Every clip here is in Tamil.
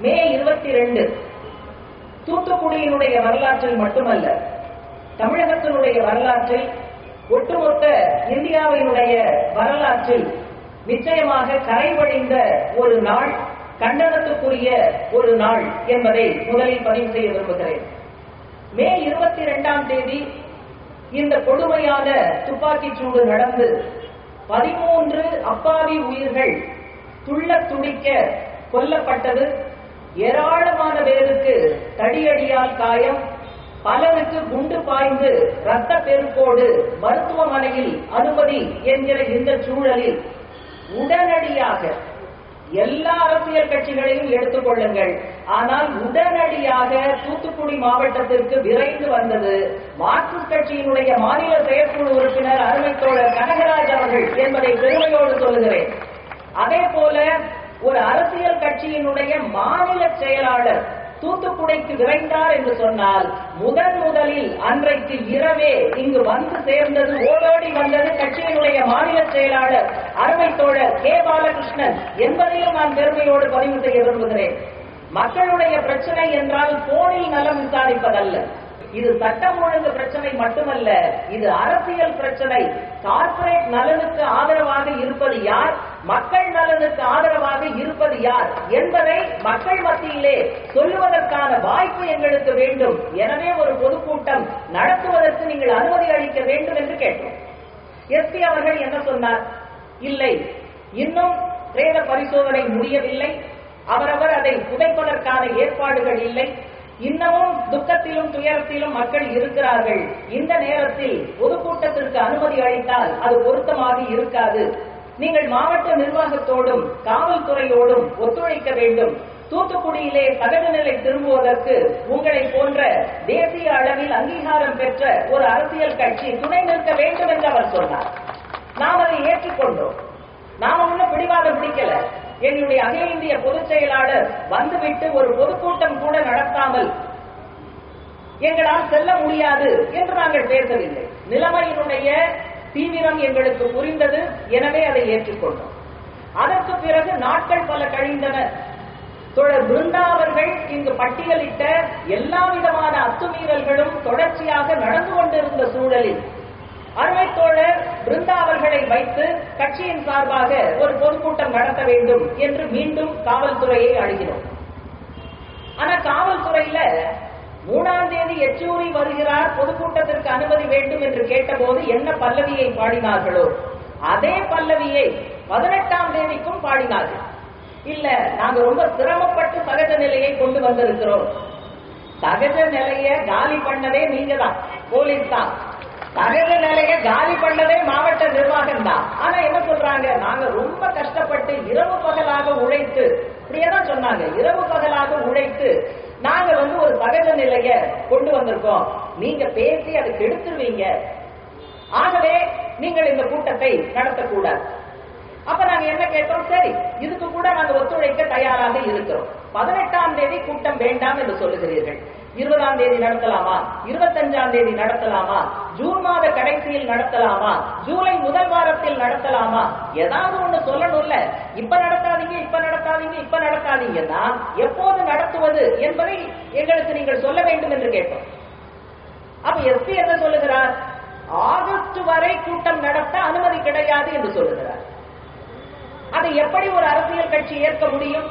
மே இருபத்தி ரெண்டு தூத்துக்குடியினுடைய வரலாற்றில் மட்டுமல்ல தமிழகத்தினுடைய வரலாற்றில் ஒட்டுமொத்த இந்தியாவினுடைய வரலாற்றில் நிச்சயமாக கரைபடிந்த ஒரு நாள் கண்டனத்துக்குரிய ஒரு நாள் என்பதை முதலில் பதிவு செய்ய விரும்புகிறேன் மே இருபத்தி இரண்டாம் தேதி இந்த கொடுமையான துப்பாக்கிச் சூடு நடந்து பதிமூன்று அப்பாவி உயிர்கள் துள்ள துடிக்க கொல்லப்பட்டது ஏராளமான பேருக்கு தடியடியால் காயம் பலருக்கு குண்டு பாய்ந்து ரத்த பெருக்கோடு மருத்துவமனையில் அனுமதி என்கிற இந்த சூழலில் உடனடியாக எல்லா அரசியல் கட்சிகளையும் எடுத்துக் கொள்ளுங்கள் ஆனால் உடனடியாக தூத்துக்குடி மாவட்டத்திற்கு விரைந்து வந்தது மார்க்சிஸ்ட் கட்சியினுடைய மாநில செயற்குழு உறுப்பினர் அருமை தோழர் கனகராஜ் அவர்கள் என்பதை பெருமையோடு சொல்லுகிறேன் அதே போல ஒரு அரசியல் கட்சியினுடைய மாநில செயலாளர் தூத்துக்குடிக்கு விரைந்தார் என்று சொன்னால் முதன் முதலில் அன்றைக்கு இரவே இங்கு வந்து சேர்ந்தது ஓடோடி வந்தது கட்சியினுடைய மாநில செயலாளர் அருமை தோழர் கே பாலகிருஷ்ணன் என்பதையும் நான் பெருமையோடு பதிவு செய்ய விரும்புகிறேன் மக்களுடைய பிரச்சனை என்றால் போனில் நலம் விசாரிப்பதல்ல இது சட்டம் ஒழுங்கு பிரச்சனை மட்டுமல்ல இது அரசியல் பிரச்சனை கார்ப்பரேட் நலனுக்கு ஆதரவாக இருப்பது யார் மக்கள் நலனுக்கு ஆதரவாக இருப்பது யார் என்பதை மக்கள் மத்தியிலே சொல்லுவதற்கான வாய்ப்பு எங்களுக்கு வேண்டும் எனவே ஒரு பொதுக்கூட்டம் நடத்துவதற்கு நீங்கள் அனுமதி அளிக்க வேண்டும் என்று கேட்டோம் எஸ்பி அவர்கள் என்ன சொன்னார் இல்லை இன்னும் பிரேத பரிசோதனை முடியவில்லை அவரவர் அதை புதைப்பதற்கான ஏற்பாடுகள் இல்லை இன்னமும் துக்கத்திலும் துயரத்திலும் மக்கள் இருக்கிறார்கள் இந்த நேரத்தில் பொதுக்கூட்டத்திற்கு அனுமதி அளித்தால் அது பொருத்தமாக இருக்காது நீங்கள் மாவட்ட நிர்வாகத்தோடும் காவல்துறையோடும் ஒத்துழைக்க வேண்டும் தூத்துக்குடியிலே சகஜ நிலை திரும்புவதற்கு உங்களை போன்ற தேசிய அளவில் அங்கீகாரம் பெற்ற ஒரு அரசியல் கட்சி துணை நிற்க வேண்டும் என்று அவர் சொன்னார் நாம் அதை ஏற்றுக்கொண்டோம் நாம ஒன்னும் பிடிவாதம் பிடிக்கல எங்களுடைய அகில இந்திய பொதுச் செயலாளர் வந்துவிட்டு ஒரு பொதுக்கூட்டம் கூட நடத்தாமல் எங்களால் செல்ல முடியாது என்று நாங்கள் பேசவில்லை நிலைமையினுடைய தீவிரம் எங்களுக்கு புரிந்தது எனவே அதை ஏற்றுக்கொண்டோம் அதற்கு பிறகு நாட்கள் பல கழிந்தன தோழர் பிருந்தா அவர்கள் இங்கு பட்டியலிட்ட எல்லா விதமான அத்துமீறல்களும் தொடர்ச்சியாக நடந்து கொண்டிருந்த சூழலில் அருமை தோழர் பிருந்தா அவர்களை வைத்து கட்சியின் சார்பாக ஒரு பொதுக்கூட்டம் நடத்த வேண்டும் என்று மீண்டும் காவல்துறையை அணுகினோம் ஆனா காவல்துறையில மூணாம் தேதி எச்சூரி வருகிறார் பொதுக்கூட்டத்திற்கு அனுமதி வேண்டும் என்று கேட்டபோது என்ன பல்லவியை பாடினார்களோ அதே பல்லவியை பதினெட்டாம் தேதிக்கும் பாடினார்கள் இல்ல நாங்க ரொம்ப சிரமப்பட்டு சகஜ நிலையை கொண்டு வந்திருக்கிறோம் சகஜ நிலைய காலி பண்ணதே நீங்க தான் போலீஸ் தான் சகஜ நிலைய காலி பண்ணதே மாவட்ட நிர்வாகம் தான் ஆனா என்ன சொல்றாங்க நாங்க ரொம்ப கஷ்டப்பட்டு இரவு பகலாக உழைத்து இப்படியேதான் சொன்னாங்க இரவு பகலாக உழைத்து நாங்க வந்து ஒரு சகஜ நிலைய கொண்டு வந்திருக்கோம் நீங்க பேசி அதை கெடுத்துருவீங்க ஆகவே நீங்கள் இந்த கூட்டத்தை நடத்தக்கூடாது அப்ப நாங்க என்ன கேட்டோம் சரி இதுக்கு கூட நாங்க ஒத்துழைக்க தயாராக இருக்கிறோம் பதினெட்டாம் தேதி கூட்டம் வேண்டாம் என்று சொல்லுகிறீர்கள் இருபதாம் தேதி நடத்தலாமா இருபத்தஞ்சாம் தேதி நடத்தலாமா ஜூன் மாத கடைசியில் நடத்தலாமா ஜூலை முதல் வாரத்தில் நடத்தலாமா ஏதாவது ஒண்ணு சொல்லணும்ல இப்ப நடத்தாதீங்க இப்ப நடத்தாதீங்க இப்ப நடத்தாதீங்கன்னா எப்போது நடத்துவது என்பதை எங்களுக்கு நீங்கள் சொல்ல வேண்டும் என்று கேட்டோம் அப்ப எஸ்பி என்ன சொல்லுகிறார் ஆகஸ்ட் வரை கூட்டம் நடத்த அனுமதி கிடையாது என்று சொல்லுகிறார் அதை எப்படி ஒரு அரசியல் கட்சி ஏற்க முடியும்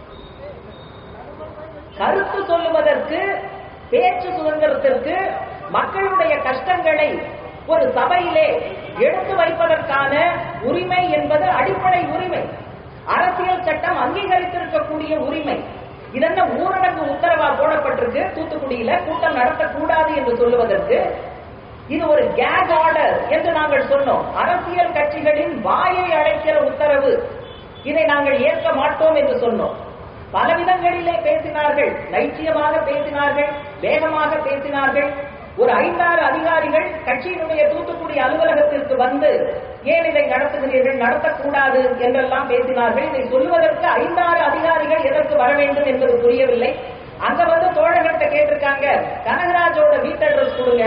கருத்து சொல்லுவதற்கு பேச்சு சுதந்திரத்திற்கு மக்களுடைய கஷ்டங்களை ஒரு சபையிலே எடுத்து வைப்பதற்கான உரிமை என்பது அடிப்படை உரிமை அரசியல் சட்டம் அங்கீகரித்திருக்கக்கூடிய உரிமை இதென்ன ஊரடங்கு உத்தரவா போடப்பட்டிருக்கு தூத்துக்குடியில கூட்டம் நடத்தக்கூடாது என்று சொல்லுவதற்கு இது ஒரு கேக் ஆர்டர் என்று நாங்கள் சொன்னோம் அரசியல் கட்சிகளின் வாயை அடைக்கிற உத்தரவு இதை நாங்கள் ஏற்க மாட்டோம் என்று சொன்னோம் பல விதங்களிலே பேசினார்கள் லைட்சியமாக பேசினார்கள் வேகமாக பேசினார்கள் ஒரு ஐந்தாறு அதிகாரிகள் கட்சியினுடைய தூத்துக்குடி அலுவலகத்திற்கு வந்து ஏன் இதை நடத்துகிறீர்கள் நடத்தக்கூடாது என்றெல்லாம் பேசினார்கள் இதை சொல்லுவதற்கு ஐந்தாறு அதிகாரிகள் எதற்கு வர வேண்டும் என்பது புரியவில்லை அங்க வந்து தோழர்கள்ட்ட கேட்டிருக்காங்க கனகராஜோட வீட்டு அட்ரஸ் கொடுங்க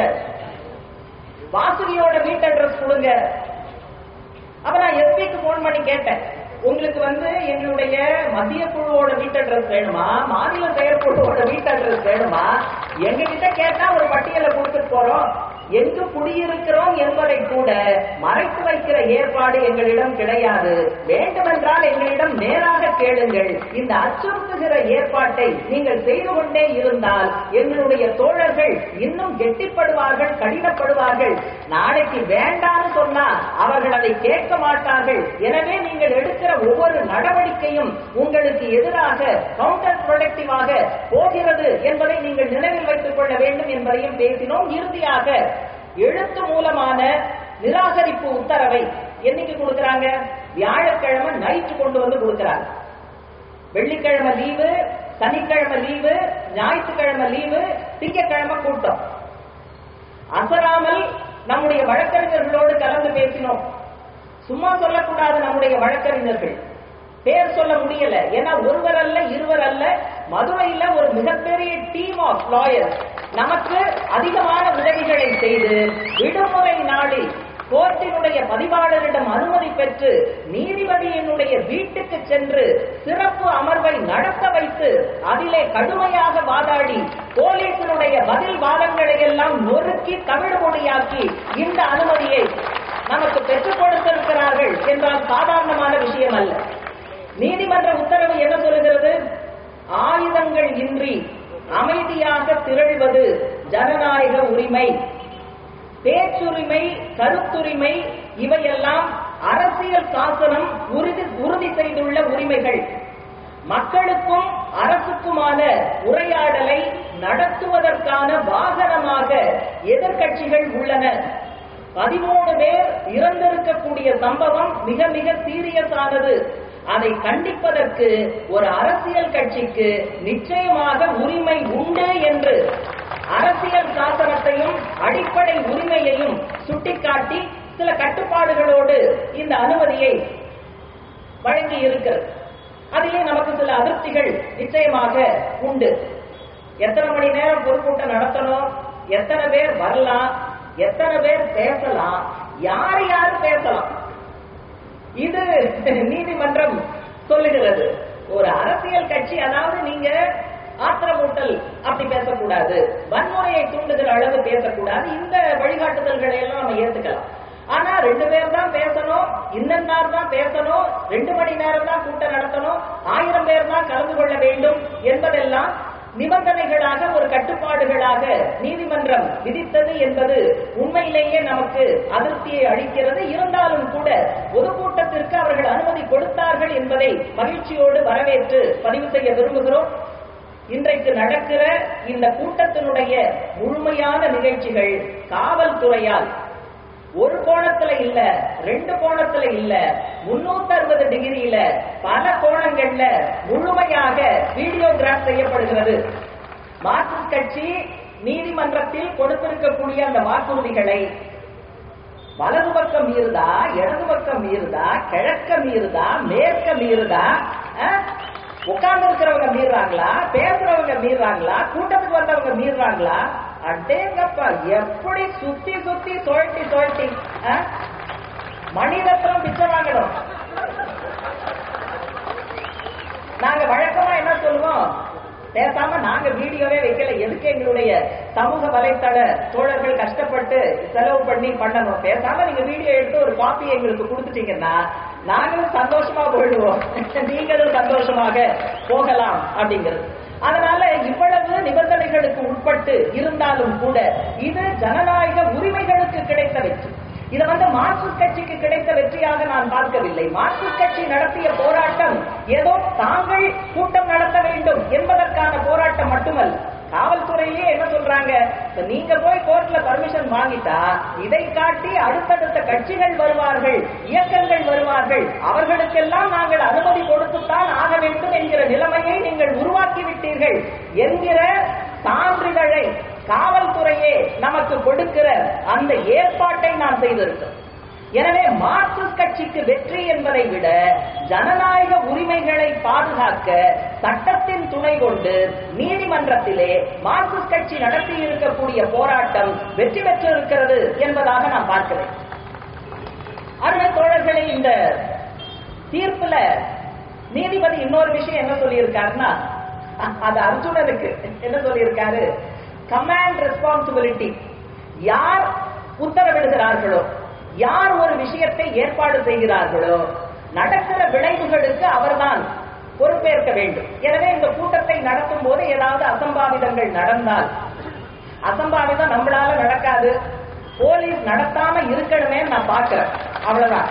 வாசுகியோட வீட்டு அட்ரஸ் கொடுங்க அப்ப நான் எஸ்பிக்கு போன் பண்ணி கேட்டேன் உங்களுக்கு வந்து எங்களுடைய மத்திய குழுவோட வீட்டு அட்ரஸ் வேணுமா மாநில செயற்குழுவோட வீட்டு அட்ரஸ் வேணுமா எங்க கிட்ட கேட்டா ஒரு பட்டியலை கொடுத்துட்டு போறோம் எங்கு குடியிருக்கிறோம் என்பதை கூட மறைத்து வைக்கிற ஏற்பாடு எங்களிடம் கிடையாது வேண்டுமென்றால் எங்களிடம் நேராக கேளுங்கள் இந்த அச்சுறுத்துகிற ஏற்பாட்டை நீங்கள் செய்து கொண்டே இருந்தால் எங்களுடைய தோழர்கள் இன்னும் கெட்டிப்படுவார்கள் கடினப்படுவார்கள் நாளைக்கு வேண்டாம்னு சொன்னா அவர்கள் அதை கேட்க மாட்டார்கள் எனவே நீங்கள் எடுக்கிற ஒவ்வொரு நடவடிக்கையும் உங்களுக்கு எதிராக கவுண்டர் ப்ரொடக்டிவாக போகிறது என்பதை நீங்கள் நினைவில் வைத்துக் கொள்ள வேண்டும் என்பதையும் பேசினோம் இறுதியாக எழுத்து மூலமான நிராகரிப்பு உத்தரவை என்னைக்கு கொடுக்கறாங்க வியாழக்கிழமை நைட்டு கொண்டு வந்து கொடுக்கறாங்க வெள்ளிக்கிழமை லீவு சனிக்கிழமை லீவு ஞாயிற்றுக்கிழமை லீவு திங்கக்கிழமை கூட்டம் அசராமல் நம்முடைய வழக்கறிஞர்களோடு கலந்து பேசினோம் சும்மா சொல்லக்கூடாது நம்முடைய வழக்கறிஞர்கள் பேர் சொல்ல முடியல ஏன்னா ஒருவர் அல்ல இருவர் அல்ல மதுரையில ஒரு மிகப்பெரிய டீம் ஆஃப் லாயர் நமக்கு அதிகமான உதவிகளை செய்து விடுமுறை நாளில் கோர்ட்டினுடைய பதிவாளரிடம் அனுமதி பெற்று நீதிபதியினுடைய வீட்டுக்கு சென்று சிறப்பு அமர்வை நடத்த வைத்து அதிலே கடுமையாக வாதாடி போலீசினுடைய பதில் வாதங்களை எல்லாம் நொறுக்கி தமிழ் மொழியாக்கி இந்த அனுமதியை நமக்கு பெற்றுக் கொடுத்திருக்கிறார்கள் என்றால் சாதாரணமான விஷயம் அல்ல நீதிமன்ற உத்தரவு என்ன சொல்லுகிறது ஆயுதங்கள் இன்றி அமைதியாக திரள்வது ஜனநாயக உரிமை பேச்சுரிமை கருத்துரிமை இவையெல்லாம் அரசியல் சாசனம் உறுதி உறுதி செய்துள்ள உரிமைகள் மக்களுக்கும் அரசுக்குமான உரையாடலை நடத்துவதற்கான வாகனமாக எதிர்க்கட்சிகள் உள்ளன பதிமூணு பேர் இறந்திருக்கக்கூடிய சம்பவம் மிக மிக சீரியஸானது அதை கண்டிப்பதற்கு ஒரு அரசியல் கட்சிக்கு நிச்சயமாக உரிமை உண்டு என்று அரசியல் சாசனத்தையும் அடிப்படை உரிமையையும் சுட்டிக்காட்டி சில கட்டுப்பாடுகளோடு இந்த அனுமதியை வழங்கி இருக்கிறது அதிலே நமக்கு சில அதிருப்திகள் நிச்சயமாக உண்டு எத்தனை மணி நேரம் பொதுக்கூட்டம் நடத்தணும் எத்தனை பேர் வரலாம் எத்தனை பேர் பேசலாம் யார் யார் பேசலாம் இது நீதிமன்றம் சொல்லுகிறது ஒரு அரசியல் கட்சி அதாவது நீங்க ஆத்திரமூட்டல் அப்படி பேசக்கூடாது வன்முறையை தூண்டுகிற அளவு பேசக்கூடாது இந்த வழிகாட்டுதல்களை எல்லாம் நம்ம ஏத்துக்கலாம் ஆனா ரெண்டு பேர் தான் பேசணும் இன்னன்னார் தான் பேசணும் ரெண்டு மணி நேரம் தான் கூட்டம் நடத்தணும் ஆயிரம் பேர் தான் கலந்து கொள்ள வேண்டும் என்பதெல்லாம் நிபந்தனைகளாக ஒரு கட்டுப்பாடுகளாக நீதிமன்றம் விதித்தது என்பது உண்மையிலேயே நமக்கு அதிருப்தியை அளிக்கிறது இருந்தாலும் கூட பொதுக்கூட்டத்திற்கு அவர்கள் அனுமதி கொடுத்தார்கள் என்பதை மகிழ்ச்சியோடு வரவேற்று பதிவு செய்ய விரும்புகிறோம் இன்றைக்கு நடக்கிற இந்த கூட்டத்தினுடைய முழுமையான நிகழ்ச்சிகள் காவல்துறையால் ஒரு கோணத்துல இல்ல ரெண்டு கோணத்துல இல்ல முன்னூத்தி அறுபது டிகிரியில பல கோணங்கள்ல முழுமையாக வீடியோகிராஃப் செய்யப்படுகிறது மார்க்சிஸ்ட் கட்சி நீதிமன்றத்தில் கொடுத்திருக்கக்கூடிய அந்த வாக்குறுதிகளை வலது பக்கம் மீறுதா இடது பக்கம் மீறுதா கிழக்க மீறுதா மேற்க மீறுதா உட்கார்ந்து இருக்கிறவங்க மீறாங்களா பேசுறவங்க மீறாங்களா கூட்டத்துக்கு வந்தவங்க மீறாங்களா அடேங்கப்பா எப்படி சுத்தி சுத்தி சுழட்டி சுழட்டி மணிரத்னம் பிச்சை வாங்கணும் நாங்க வழக்கமா என்ன சொல்லுவோம் பேசாம நாங்க வீடியோவே வைக்கல எதுக்கு எங்களுடைய சமூக வலைத்தள தோழர்கள் கஷ்டப்பட்டு செலவு பண்ணி பண்ணணும் பேசாம நீங்க வீடியோ எடுத்து ஒரு காப்பி எங்களுக்கு கொடுத்துட்டீங்கன்னா நாங்களும் சந்தோஷமா போயிடுவோம் நீங்களும் சந்தோஷமாக போகலாம் அப்படிங்கிறது அதனால இவ்வளவு நிபந்தனைகளுக்கு உட்பட்டு இருந்தாலும் கூட இது ஜனநாயக உரிமைகளுக்கு கிடைத்த வெற்றி இது வந்து மார்க்சிஸ்ட் கட்சிக்கு கிடைத்த வெற்றியாக நான் பார்க்கவில்லை மார்க்சிஸ்ட் கட்சி நடத்திய போராட்டம் ஏதோ தாங்கள் கூட்டம் நடத்த வேண்டும் என்பதற்கான போராட்டம் மட்டுமல்ல காவல்துறையிலே என்ன சொல்றாங்க நீங்க போய் கோர்ட்ல பர்மிஷன் வாங்கிட்டா இதை காட்டி அடுத்தடுத்த கட்சிகள் வருவார்கள் இயக்கங்கள் வருவார்கள் அவர்களுக்கெல்லாம் நாங்கள் அனுமதி கொடுத்துத்தான் ஆக வேண்டும் என்கிற நிலைமையை நீங்கள் உருவாக்கி விட்டீர்கள் என்கிற சான்றிதழை காவல்துறையே நமக்கு கொடுக்கிற அந்த ஏற்பாட்டை நாம் செய்திருக்கிறோம் எனவே மார்க்சிஸ்ட் கட்சிக்கு வெற்றி என்பதை விட ஜனநாயக உரிமைகளை பாதுகாக்க சட்டத்தின் துணை கொண்டு நீதிமன்றத்திலே மார்க்சிஸ்ட் கட்சி நடத்தி இருக்கக்கூடிய போராட்டம் வெற்றி பெற்றிருக்கிறது என்பதாக நான் பார்க்கிறேன் அருமை தோழர்களே இந்த தீர்ப்புல நீதிபதி இன்னொரு விஷயம் என்ன சொல்லியிருக்காருன்னா அது அர்ஜுனனுக்கு என்ன சொல்லியிருக்காரு கமாண்ட் ரெஸ்பான்சிபிலிட்டி யார் உத்தரவிடுகிறார்களோ யார் ஒரு விஷயத்தை ஏற்பாடு செய்கிறார்களோ நடக்கிற விளைவுகளுக்கு அவர்தான் பொறுப்பேற்க வேண்டும் எனவே இந்த கூட்டத்தை நடத்தும் போது ஏதாவது அசம்பாவிதங்கள் நடந்தால் அசம்பாவிதம் நம்மளால நடக்காது போலீஸ் நடத்தாம இருக்கணுமே நான் பார்க்கிறேன் அவ்வளவுதான்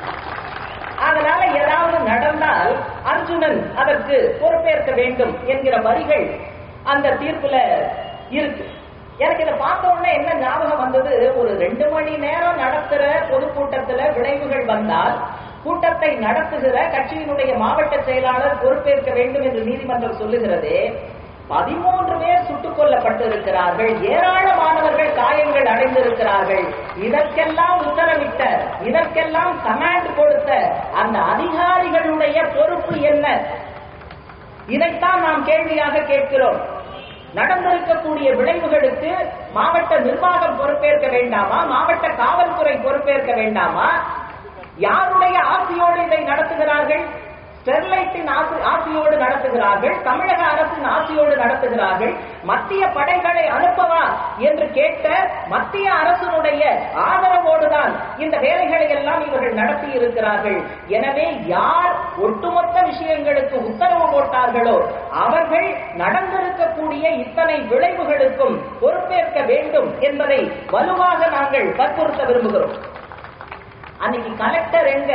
அதனால ஏதாவது நடந்தால் அர்ஜுனன் அதற்கு பொறுப்பேற்க வேண்டும் என்கிற வரிகள் அந்த தீர்ப்புல இருக்கு எனக்கு இதை பார்த்த உடனே என்ன ஞாபகம் வந்தது ஒரு ரெண்டு மணி நேரம் நடத்துற பொதுக்கூட்டத்துல விளைவுகள் வந்தால் கூட்டத்தை நடத்துகிற கட்சியினுடைய மாவட்ட செயலாளர் பொறுப்பேற்க வேண்டும் என்று நீதிமன்றம் சொல்லுகிறதே பதிமூன்று பேர் சுட்டுக் கொல்லப்பட்டிருக்கிறார்கள் ஏராளமானவர்கள் காயங்கள் அடைந்திருக்கிறார்கள் இதற்கெல்லாம் உத்தரவிட்ட இதற்கெல்லாம் கமாண்ட் கொடுத்த அந்த அதிகாரிகளுடைய பொறுப்பு என்ன இதைத்தான் நாம் கேள்வியாக கேட்கிறோம் நடந்திருக்கக்கூடிய விளைவுகளுக்கு மாவட்ட நிர்வாகம் பொறுப்பேற்க வேண்டாமா மாவட்ட காவல்துறை பொறுப்பேற்க வேண்டாமா யாருடைய ஆசையோடு இதை நடத்துகிறார்கள் ஸ்டெர்லைட்டின் ஆசி- ஆசையோடு நடத்துகிறார்கள் தமிழக அரசின் ஆசையோடு நடத்துகிறார்கள் மத்திய படைகளை அனுப்பவா என்று கேட்ட மத்திய அரசினுடைய ஆதரவோடுதான் இந்த வேலைகளை எல்லாம் இவர்கள் நடத்தி இருக்கிறார்கள் எனவே யார் ஒட்டுமொத்த விஷயங்களுக்கு உத்தரவு போட்டார்களோ அவர்கள் நடந்திருக்கக்கூடிய இத்தனை விளைவுகளுக்கும் பொறுப்பேற்க வேண்டும் என்பதை வலுவாக நாங்கள் வற்புறுத்த விரும்புகிறோம் அன்னைக்கு கலெக்டர் எங்க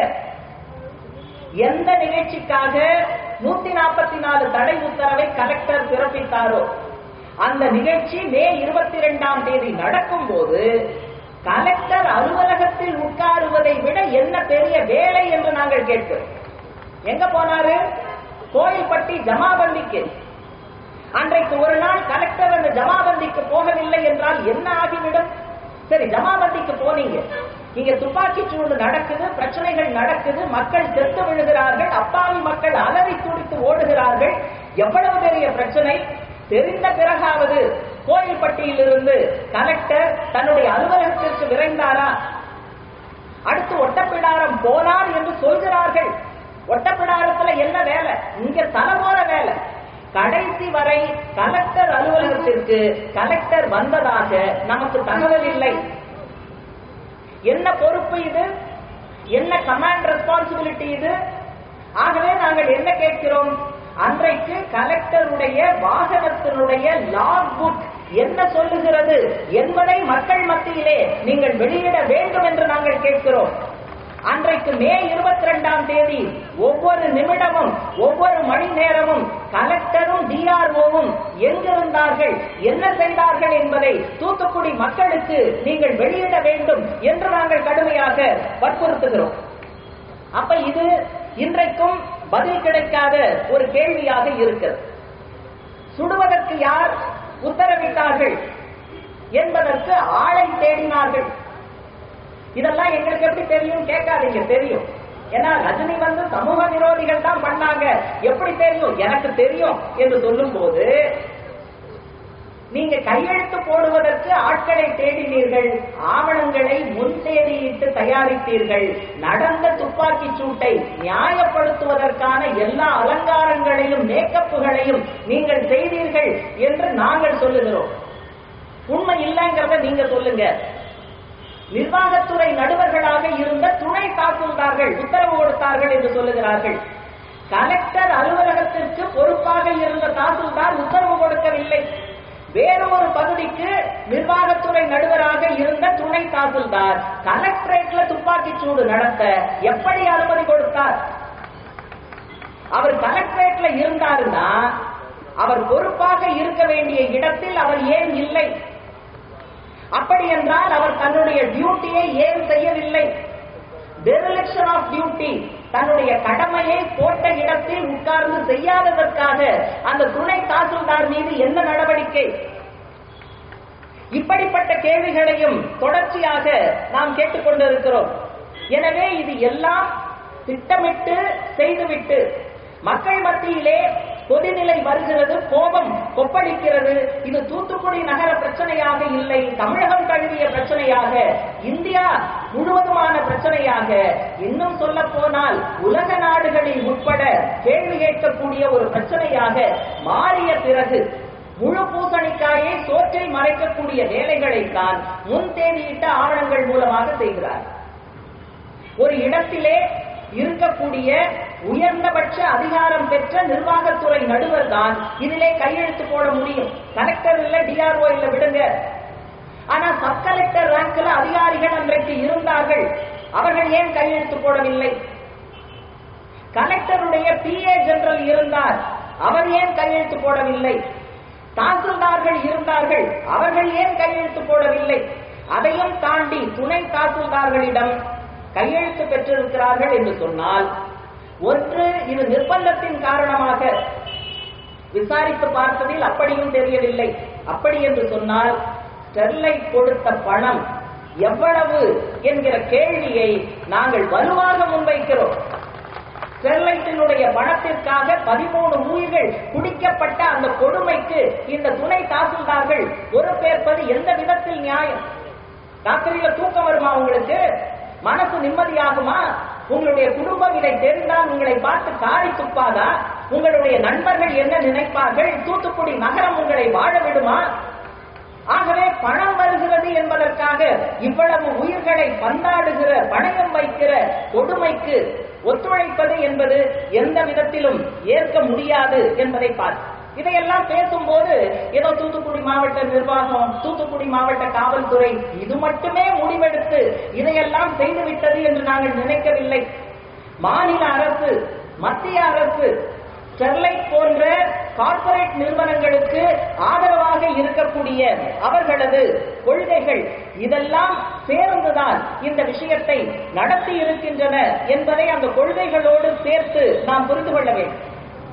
எந்த நிகழ்ச்சிக்காக நூத்தி நாற்பத்தி நாலு தடை உத்தரவை கலெக்டர் பிறப்பித்தாரோ அந்த நிகழ்ச்சி மே இருபத்தி இரண்டாம் தேதி நடக்கும் போது கலெக்டர் அலுவலகத்தில் உட்காருவதை விட என்ன பெரிய வேலை என்று நாங்கள் கேட்கிறோம் எங்க போனாரு கோயில்பட்டி ஜமாபந்திக்கு அன்றைக்கு ஒரு நாள் கலெக்டர் அந்த ஜமாபந்திக்கு போகவில்லை என்றால் என்ன ஆகிவிடும் சரி ஜமாபந்திக்கு போனீங்க இங்க துப்பாக்கி சூடு நடக்குது பிரச்சனைகள் நடக்குது மக்கள் செத்து விழுகிறார்கள் அப்பாவி மக்கள் அலறி துடித்து ஓடுகிறார்கள் எவ்வளவு பெரிய பிரச்சனை தெரிந்த பிறகாவது கோயில்பட்டியிலிருந்து கலெக்டர் தன்னுடைய அலுவலகத்திற்கு விரைந்தாரா அடுத்து ஒட்டப்பிடாரம் போனார் என்று சொல்கிறார்கள் ஒட்டப்பிடாரத்துல என்ன வேலை இங்க தலைமோர வேலை கடைசி வரை கலெக்டர் அலுவலகத்திற்கு கலெக்டர் வந்ததாக நமக்கு தகவல் இல்லை என்ன பொறுப்பு இது என்ன கமாண்ட் ரெஸ்பான்சிபிலிட்டி இது ஆகவே நாங்கள் என்ன கேட்கிறோம் அன்றைக்கு கலெக்டருடைய வாகனத்தினுடைய லாக் புக் என்ன சொல்லுகிறது என்பதை மக்கள் மத்தியிலே நீங்கள் வெளியிட வேண்டும் என்று நாங்கள் கேட்கிறோம் அன்றைக்கு மே இருபத்தி ரெண்டாம் தேதி ஒவ்வொரு நிமிடமும் ஒவ்வொரு மணி நேரமும் கலெக்டரும் டிஆர்ஓவும் எங்கிருந்தார்கள் என்ன செய்தார்கள் என்பதை தூத்துக்குடி மக்களுக்கு நீங்கள் வெளியிட வேண்டும் என்று நாங்கள் கடுமையாக வற்புறுத்துகிறோம் அப்ப இது இன்றைக்கும் பதில் கிடைக்காத ஒரு கேள்வியாக இருக்கிறது சுடுவதற்கு யார் உத்தரவிட்டார்கள் என்பதற்கு ஆளை தேடினார்கள் இதெல்லாம் எங்களுக்கு எப்படி தெரியும் கேட்காதீங்க தெரியும் ஏன்னா ரஜினி வந்து சமூக விரோதிகள் தான் பண்ணாங்க எப்படி தெரியும் எனக்கு தெரியும் என்று சொல்லும் போது நீங்க கையெழுத்து போடுவதற்கு ஆட்களை தேடினீர்கள் ஆவணங்களை முன் தேதியிட்டு தயாரித்தீர்கள் நடந்த துப்பாக்கி சூட்டை நியாயப்படுத்துவதற்கான எல்லா அலங்காரங்களையும் மேக்கப்புகளையும் நீங்கள் செய்தீர்கள் என்று நாங்கள் சொல்லுகிறோம் உண்மை இல்லைங்கிறத நீங்க சொல்லுங்க நிர்வாகத்துறை நடுவர்களாக இருந்த துணை தாக்குந்தார்கள் உத்தரவு கொடுத்தார்கள் என்று சொல்லுகிறார்கள் கலெக்டர் அலுவலகத்திற்கு பொறுப்பாக இருந்த தாசில்தார் உத்தரவு கொடுக்கவில்லை வேறு ஒரு பகுதிக்கு நிர்வாகத்துறை நடுவராக இருந்த துணை தாசில்தார் கலெக்டரேட்ல துப்பாக்கி சூடு நடத்த எப்படி அனுமதி கொடுத்தார் அவர் கலெக்டரேட்ல இருந்தாருன்னா அவர் பொறுப்பாக இருக்க வேண்டிய இடத்தில் அவர் ஏன் இல்லை அப்படி என்றால் அவர் தன்னுடைய டியூட்டியை ஏன் செய்யவில்லை டெரிலக்ஷன் ஆஃப் டியூட்டி தன்னுடைய கடமையை போட்ட இடத்தில் உட்கார்ந்து செய்யாததற்காக அந்த துணை தாசில்தார் மீது என்ன நடவடிக்கை இப்படிப்பட்ட கேள்விகளையும் தொடர்ச்சியாக நாம் கேட்டுக்கொண்டிருக்கிறோம் எனவே இது எல்லாம் திட்டமிட்டு செய்துவிட்டு மக்கள் மத்தியிலே கொதிநிலை வருகிறது கோபம் கொப்பளிக்கிறது இது தூத்துக்குடி நகர பிரச்சனையாக இல்லை தமிழகம் தழுவிய பிரச்சனையாக இந்தியா முழுவதுமான பிரச்சனையாக இன்னும் சொல்ல போனால் உலக நாடுகளில் உட்பட கேள்வி கேட்கக்கூடிய ஒரு பிரச்சனையாக மாறிய பிறகு முழு பூசணிக்காயை சோற்றை மறைக்கக்கூடிய வேலைகளைத்தான் முன் தேதியிட்ட ஆவணங்கள் மூலமாக செய்கிறார் ஒரு இடத்திலே இருக்கக்கூடிய உயர்ந்தபட்ச அதிகாரம் பெற்ற நிர்வாகத்துறை நடுவர் தான் இதிலே கையெழுத்து போட முடியும் கலெக்டர் இல்ல டிஆர்ஓ இல்ல விடுங்க ஆனா சப் கலெக்டர் ரேங்க்ல அதிகாரிகள் அன்றைக்கு இருந்தார்கள் அவர்கள் ஏன் கையெழுத்து போடவில்லை கலெக்டருடைய பிஏ ஜெனரல் இருந்தார் அவர் ஏன் கையெழுத்து போடவில்லை தாசில்தார்கள் இருந்தார்கள் அவர்கள் ஏன் கையெழுத்து போடவில்லை அதையும் தாண்டி துணை தாசில்தார்களிடம் கையெழுத்து பெற்றிருக்கிறார்கள் என்று சொன்னால் ஒன்று இது நிர்பந்தத்தின் காரணமாக விசாரித்து பார்த்ததில் அப்படியும் தெரியவில்லை அப்படி என்று சொன்னால் ஸ்டெர்லைட் கொடுத்த பணம் எவ்வளவு என்கிற கேள்வியை நாங்கள் வலுவாக முன்வைக்கிறோம் ஸ்டெர்லைட்டினுடைய பணத்திற்காக பதிமூணு உயிர்கள் குடிக்கப்பட்ட அந்த கொடுமைக்கு இந்த துணை தாசில்தார்கள் பொறுப்பேற்பது எந்த விதத்தில் நியாயம் ராத்திரியில தூக்கம் வருமா உங்களுக்கு மனசு நிம்மதியாகுமா உங்களுடைய குடும்பம் இதை தெரிந்தால் உங்களை பார்த்து காரி துப்பாதா உங்களுடைய நண்பர்கள் என்ன நினைப்பார்கள் தூத்துக்குடி நகரம் உங்களை வாழ விடுமா ஆகவே பணம் வருகிறது என்பதற்காக இவ்வளவு உயிர்களை பந்தாடுகிற பணயம் வைக்கிற கொடுமைக்கு ஒத்துழைப்பது என்பது எந்த விதத்திலும் ஏற்க முடியாது என்பதை பார்த்து இதையெல்லாம் பேசும்போது ஏதோ தூத்துக்குடி மாவட்ட நிர்வாகம் தூத்துக்குடி மாவட்ட காவல்துறை இது மட்டுமே முடிவெடுத்து இதையெல்லாம் செய்துவிட்டது என்று நாங்கள் நினைக்கவில்லை மாநில அரசு மத்திய அரசு ஸ்டெர்லைட் போன்ற கார்ப்பரேட் நிறுவனங்களுக்கு ஆதரவாக இருக்கக்கூடிய அவர்களது கொள்கைகள் இதெல்லாம் சேர்ந்துதான் இந்த விஷயத்தை நடத்தி இருக்கின்றன என்பதை அந்த கொள்கைகளோடு சேர்த்து நாம் புரிந்து கொள்ள வேண்டும்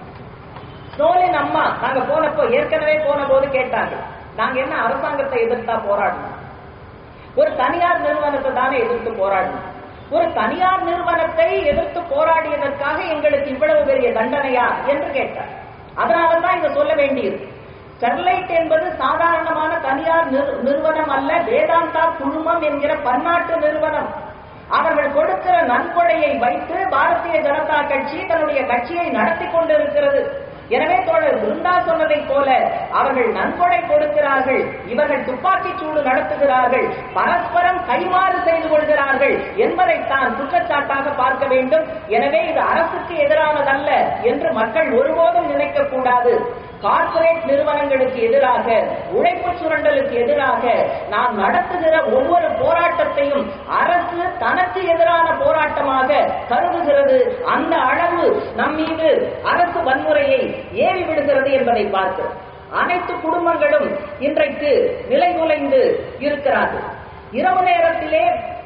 ஸ்னோலின் அம்மா நாங்க போனப்போ ஏற்கனவே போன போது கேட்டாங்க நாங்க என்ன அரசாங்கத்தை எதிர்த்தா போராடணும் ஒரு தனியார் நிறுவனத்தை தானே எதிர்த்து போராடணும் ஒரு தனியார் நிறுவனத்தை எதிர்த்து போராடியதற்காக எங்களுக்கு இவ்வளவு பெரிய தண்டனையா என்று கேட்டார் அதனாலதான் இங்க சொல்ல வேண்டியது ஸ்டெர்லைட் என்பது சாதாரணமான தனியார் நிறு- நிறுவனம் அல்ல வேதாந்தா குழுமம் என்கிற பன்னாட்டு நிறுவனம் அவர்கள் கொடுக்கிற நன்கொடையை வைத்து பாரதிய ஜனதா கட்சி தன்னுடைய கட்சியை நடத்தி கொண்டிருக்கிறது எனவே தோழர் பிருந்தா சொன்னதைப் போல அவர்கள் நன்கொடை கொடுக்கிறார்கள் இவர்கள் துப்பாக்கிச் சூடு நடத்துகிறார்கள் பரஸ்பரம் கைமாறு செய்து கொள்கிறார்கள் என்பதைத்தான் குற்றச்சாட்டாக பார்க்க வேண்டும் எனவே இது அரசுக்கு எதிரானதல்ல என்று மக்கள் ஒருபோதும் நினைக்க கூடாது கார்ப்பரேட் நிறுவனங்களுக்கு எதிராக உழைப்பு சுரண்டலுக்கு எதிராக நாம் நடத்துகிற ஒவ்வொரு போராட்டத்தையும் அரசு தனக்கு எதிரான போராட்டமாக கருதுகிறது அந்த அளவு நம் மீது அரசு வன்முறையை ஏவி விடுகிறது என்பதை பார்க்கிறோம் அனைத்து குடும்பங்களும் இன்றைக்கு நிலைகுலைந்து இருக்கிறார்கள் இரவு நேரத்திலே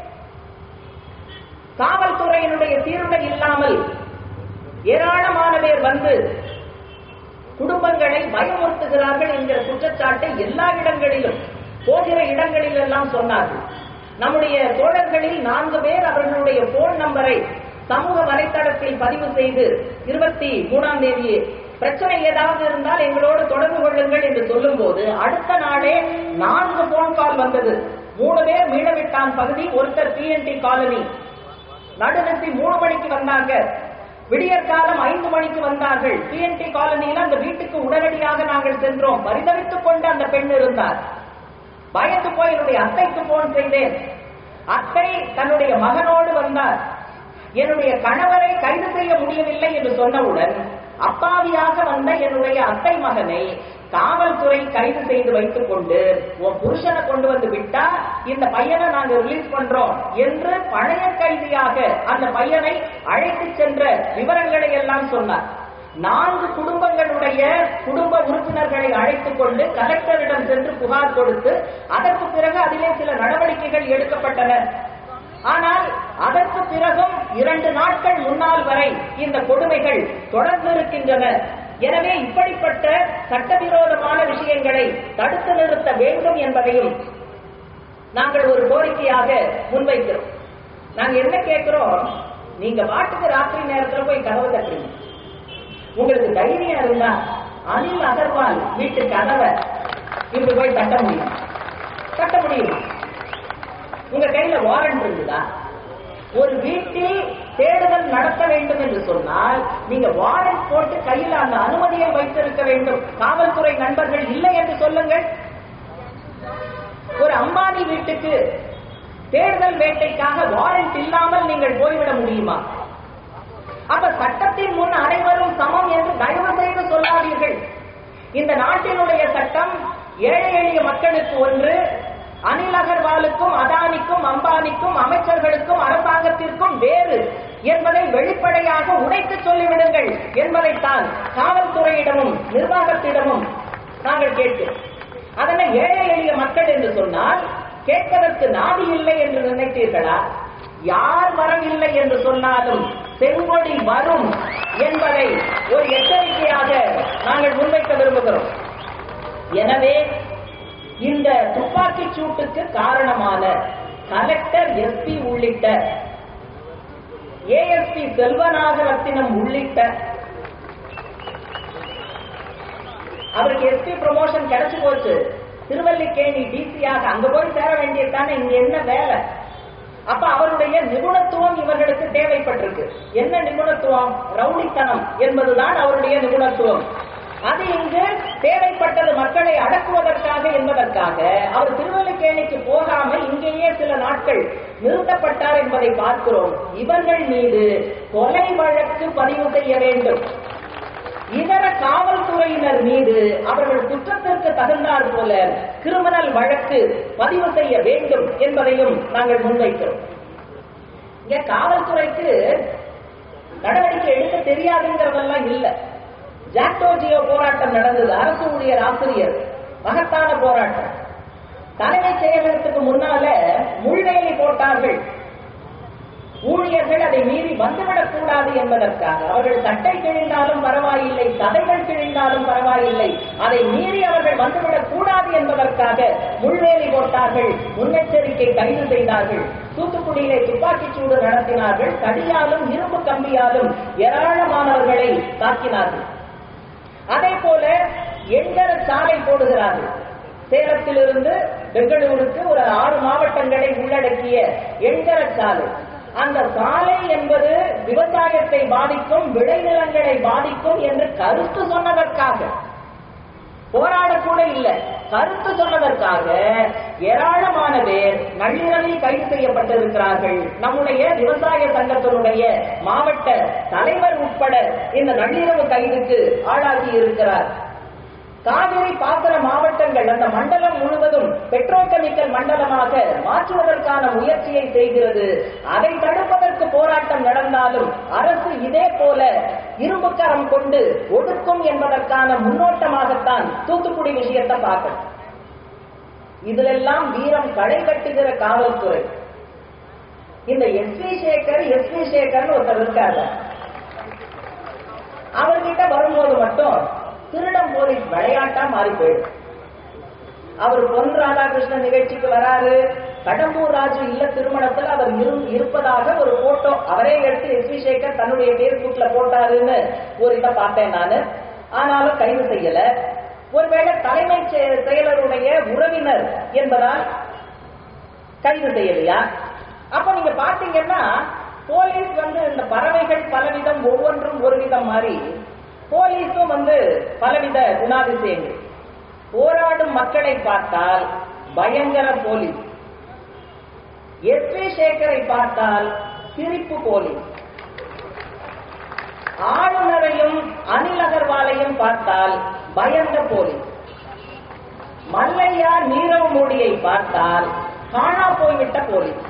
காவல்துறையினுடைய சீருடை இல்லாமல் ஏராளமான பேர் வந்து குடும்பங்களை பயமுறுத்துகிறார்கள் என்கிற குற்றச்சாட்டை எல்லா இடங்களிலும் போகிற இடங்களில் எல்லாம் சொன்னார்கள் நம்முடைய தோழர்களில் நான்கு பேர் அவர்களுடைய போன் நம்பரை சமூக வலைத்தளத்தில் பதிவு செய்து இருபத்தி மூணாம் தேதியே பிரச்சனை ஏதாவது இருந்தால் எங்களோடு தொடர்பு கொள்ளுங்கள் என்று சொல்லும்போது அடுத்த நாளே நான்கு போன் கால் வந்தது மூணு பேர் மீனவிட்டான் பகுதி ஒருத்தர் பிஎன்டி காலனி நடுநிறுத்தி மூணு மணிக்கு வந்தாங்க விடியற் காலம் ஐந்து மணிக்கு வந்தார்கள் பிஎன்டி காலனியில அந்த வீட்டுக்கு உடனடியாக நாங்கள் சென்றோம் பரிதவித்துக் கொண்டு அந்த பெண் இருந்தார் பயந்து போய் என்னுடைய அத்தைக்கு போன் செய்தேன் அத்தை தன்னுடைய மகனோடு வந்தார் என்னுடைய கணவரை கைது செய்ய முடியவில்லை என்று சொன்னவுடன் அப்பாவியாக வந்த என்னுடைய அத்தை மகனை காவல்துறை கைது செய்து வைத்துக் கொண்டு உன் புருஷனை கொண்டு வந்து விட்டா இந்த பையனை நாங்க ரிலீஸ் பண்றோம் என்று பழைய கைதியாக அந்த பையனை அழைத்து சென்ற விவரங்களை எல்லாம் சொன்னார் நான்கு குடும்பங்களுடைய குடும்ப உறுப்பினர்களை அழைத்துக் கொண்டு கலெக்டரிடம் சென்று புகார் கொடுத்து அதற்கு பிறகு அதிலே சில நடவடிக்கைகள் எடுக்கப்பட்டன ஆனால் அதற்கு பிறகும் இரண்டு நாட்கள் முன்னால் வரை இந்த கொடுமைகள் தொடர்ந்து இருக்கின்றன எனவே இப்படிப்பட்ட சட்டவிரோதமான விஷயங்களை தடுத்து நிறுத்த வேண்டும் என்பதையும் நாங்கள் ஒரு கோரிக்கையாக முன்வைக்கிறோம் நாங்க என்ன கேட்கிறோம் நீங்க பாட்டுக்கு ராத்திரி நேரத்துல போய் கதவு தட்டுறீங்க உங்களுக்கு தைரியம் இருந்தா அனில் அகர்வால் வீட்டு கதவை இப்படி போய் தட்ட முடியும் தட்ட முடியுமா உங்க கையில வாரண்ட் இருக்குதா ஒரு வீட்டில் தேடுதல் நடத்த வேண்டும் என்று சொன்னால் நீங்க வாரண்ட் போட்டு கையில் அந்த அனுமதியை வைத்திருக்க வேண்டும் காவல்துறை நண்பர்கள் இல்லை என்று சொல்லுங்கள் ஒரு அம்பானி வீட்டுக்கு தேர்தல் வேட்டைக்காக வாரண்ட் இல்லாமல் நீங்கள் போய்விட முடியுமா அப்ப சட்டத்தின் முன் அனைவரும் சமம் என்று தயவு செய்து சொல்லாதீர்கள் இந்த நாட்டினுடைய சட்டம் ஏழை எளிய மக்களுக்கு ஒன்று அனில் அகர்வாலுக்கும் அதானிக்கும் அம்பானிக்கும் அமைச்சர்களுக்கும் அரசாங்கத்திற்கும் வேறு என்பதை வெளிப்படையாக உடைத்து சொல்லிவிடுங்கள் என்பதைத்தான் காவல்துறையிடமும் நிர்வாகத்திடமும் நாங்கள் கேட்கிறோம் அதனை ஏழை எளிய மக்கள் என்று சொன்னால் கேட்பதற்கு நாதி இல்லை என்று நினைத்தீர்களா யார் வரவில்லை என்று சொன்னாலும் செங்கொடி வரும் என்பதை ஒரு எச்சரிக்கையாக நாங்கள் முன்வைக்க விரும்புகிறோம் எனவே இந்த துப்பாக்கிச் சூட்டுக்கு காரணமான கலெக்டர் எஸ்பி உள்ளிட்ட ஏஎஸ்பி செல்வநாகரத்தினம் உள்ளிட்ட அவருக்கு எஸ்பி ப்ரமோஷன் கிடைச்சு போச்சு திருவல்லிக்கேணி டிசியாக அங்க போய் சேர வேண்டியதுதானே இங்க என்ன வேலை அப்ப அவருடைய நிபுணத்துவம் இவர்களுக்கு தேவைப்பட்டிருக்கு என்ன நிபுணத்துவம் ரவுடித்தனம் என்பதுதான் அவருடைய நிபுணத்துவம் அது இங்கு தேவைப்பட்டது மக்களை அடக்குவதற்காக என்பதற்காக அவர் திருவல்லிக்கேணிக்கு போகாமல் இங்கேயே சில நாட்கள் நிறுத்தப்பட்டார் என்பதை பார்க்கிறோம் இவர்கள் மீது கொலை வழக்கு பதிவு செய்ய வேண்டும் இதர காவல்துறையினர் மீது அவர்கள் குற்றத்திற்கு தகுந்தாற் போல கிரிமினல் வழக்கு பதிவு செய்ய வேண்டும் என்பதையும் நாங்கள் முன்வைக்கிறோம் இங்க காவல்துறைக்கு நடவடிக்கை எடுக்க தெரியாதுங்கிறதெல்லாம் இல்ல ஜாக்டோஜியோ போராட்டம் நடந்தது அரசு ஊழியர் ஆசிரியர் மகத்தான போராட்டம் தலைமைச் செயலகத்துக்கு முன்னால முள்வேலி போட்டார்கள் ஊழியர்கள் அதை மீறி வந்துவிடக் கூடாது என்பதற்காக அவர்கள் சட்டை கிழிந்தாலும் பரவாயில்லை சதைகள் கிழிந்தாலும் பரவாயில்லை அதை மீறி அவர்கள் வந்துவிடக் கூடாது என்பதற்காக முள்வேலி போட்டார்கள் முன்னெச்சரிக்கை கைது செய்தார்கள் தூத்துக்குடியிலே துப்பாக்கிச் சூடு நடத்தினார்கள் தடியாலும் இரும்பு கம்பியாலும் ஏராளமானவர்களை தாக்கினார்கள் அதே போல எண்கர சாலை போடுகிறார்கள் சேலத்திலிருந்து பெங்களூருக்கு ஒரு ஆறு மாவட்டங்களை உள்ளடக்கிய எண்கர சாலை அந்த சாலை என்பது விவசாயத்தை பாதிக்கும் விளைநிலங்களை பாதிக்கும் என்று கருத்து சொன்னதற்காக போராடக்கூட இல்லை கருத்து சொன்னதற்காக ஏராளமான பேர் நள்ளிரவில் கைது செய்யப்பட்டிருக்கிறார்கள் நம்முடைய விவசாய சங்கத்தினுடைய மாவட்ட தலைவர் உட்பட இந்த நள்ளிரவு கைதுக்கு ஆளாகி இருக்கிறார் காவிரி பாத்திர மாவட்டங்கள் அந்த மண்டலம் முழுவதும் பெட்ரோகெமிக்கல் மண்டலமாக மாற்றுவதற்கான முயற்சியை செய்கிறது அதை தடுப்பதற்கு போராட்டம் நடந்தாலும் அரசு இதே போல இரும்புக்கரம் கொண்டு ஒடுக்கும் என்பதற்கான முன்னோட்டமாகத்தான் தூத்துக்குடி விஷயத்தை பார்க்கணும் இதிலெல்லாம் வீரம் களை கட்டுகிற காவல்துறை இந்த எஸ் வி சேகர் எஸ் வி சேகர்னு ஒருத்தர் இருக்காரு அவர்கிட்ட வரும்போது மட்டும் திருடம் போலீஸ் விளையாட்டா மாறி போயிடும் அவர் பொன் ராதாகிருஷ்ணன் நிகழ்ச்சிக்கு வராரு கடம்பூர் ராஜு இல்ல திருமணத்தில் அவர் இரு- இருப்பதாக ஒரு போட்டோ அவரே எடுத்து எஸ் வி சேகர் தன்னுடைய பேஸ்புக்ல போட்டாருன்னு ஒரு இதை பார்த்தேன் நானு ஆனாலும் கைது செய்யல ஒருவேளை தலைமைச் செ- செயலருடைய உறவினர் என்பதால் கைது செய்யலையா அப்ப நீங்க பாத்தீங்கன்னா போலீஸ் வந்து இந்த பறவைகள் பலவிதம் ஒவ்வொன்றும் ஒரு விதம் மாதிரி போலீஸும் வந்து பலவித குணாதிசயங்கள் போராடும் மக்களை பார்த்தால் பயங்கர போலீஸ் எஸ் வி சேகரை பார்த்தால் சிரிப்பு போலீஸ் ஆளுநரையும் அனில் அகர்வாலையும் பார்த்தால் பயந்த போலீஸ் மல்லையா நீரவ் மோடியை பார்த்தால் காணா போய்விட்ட போலீஸ்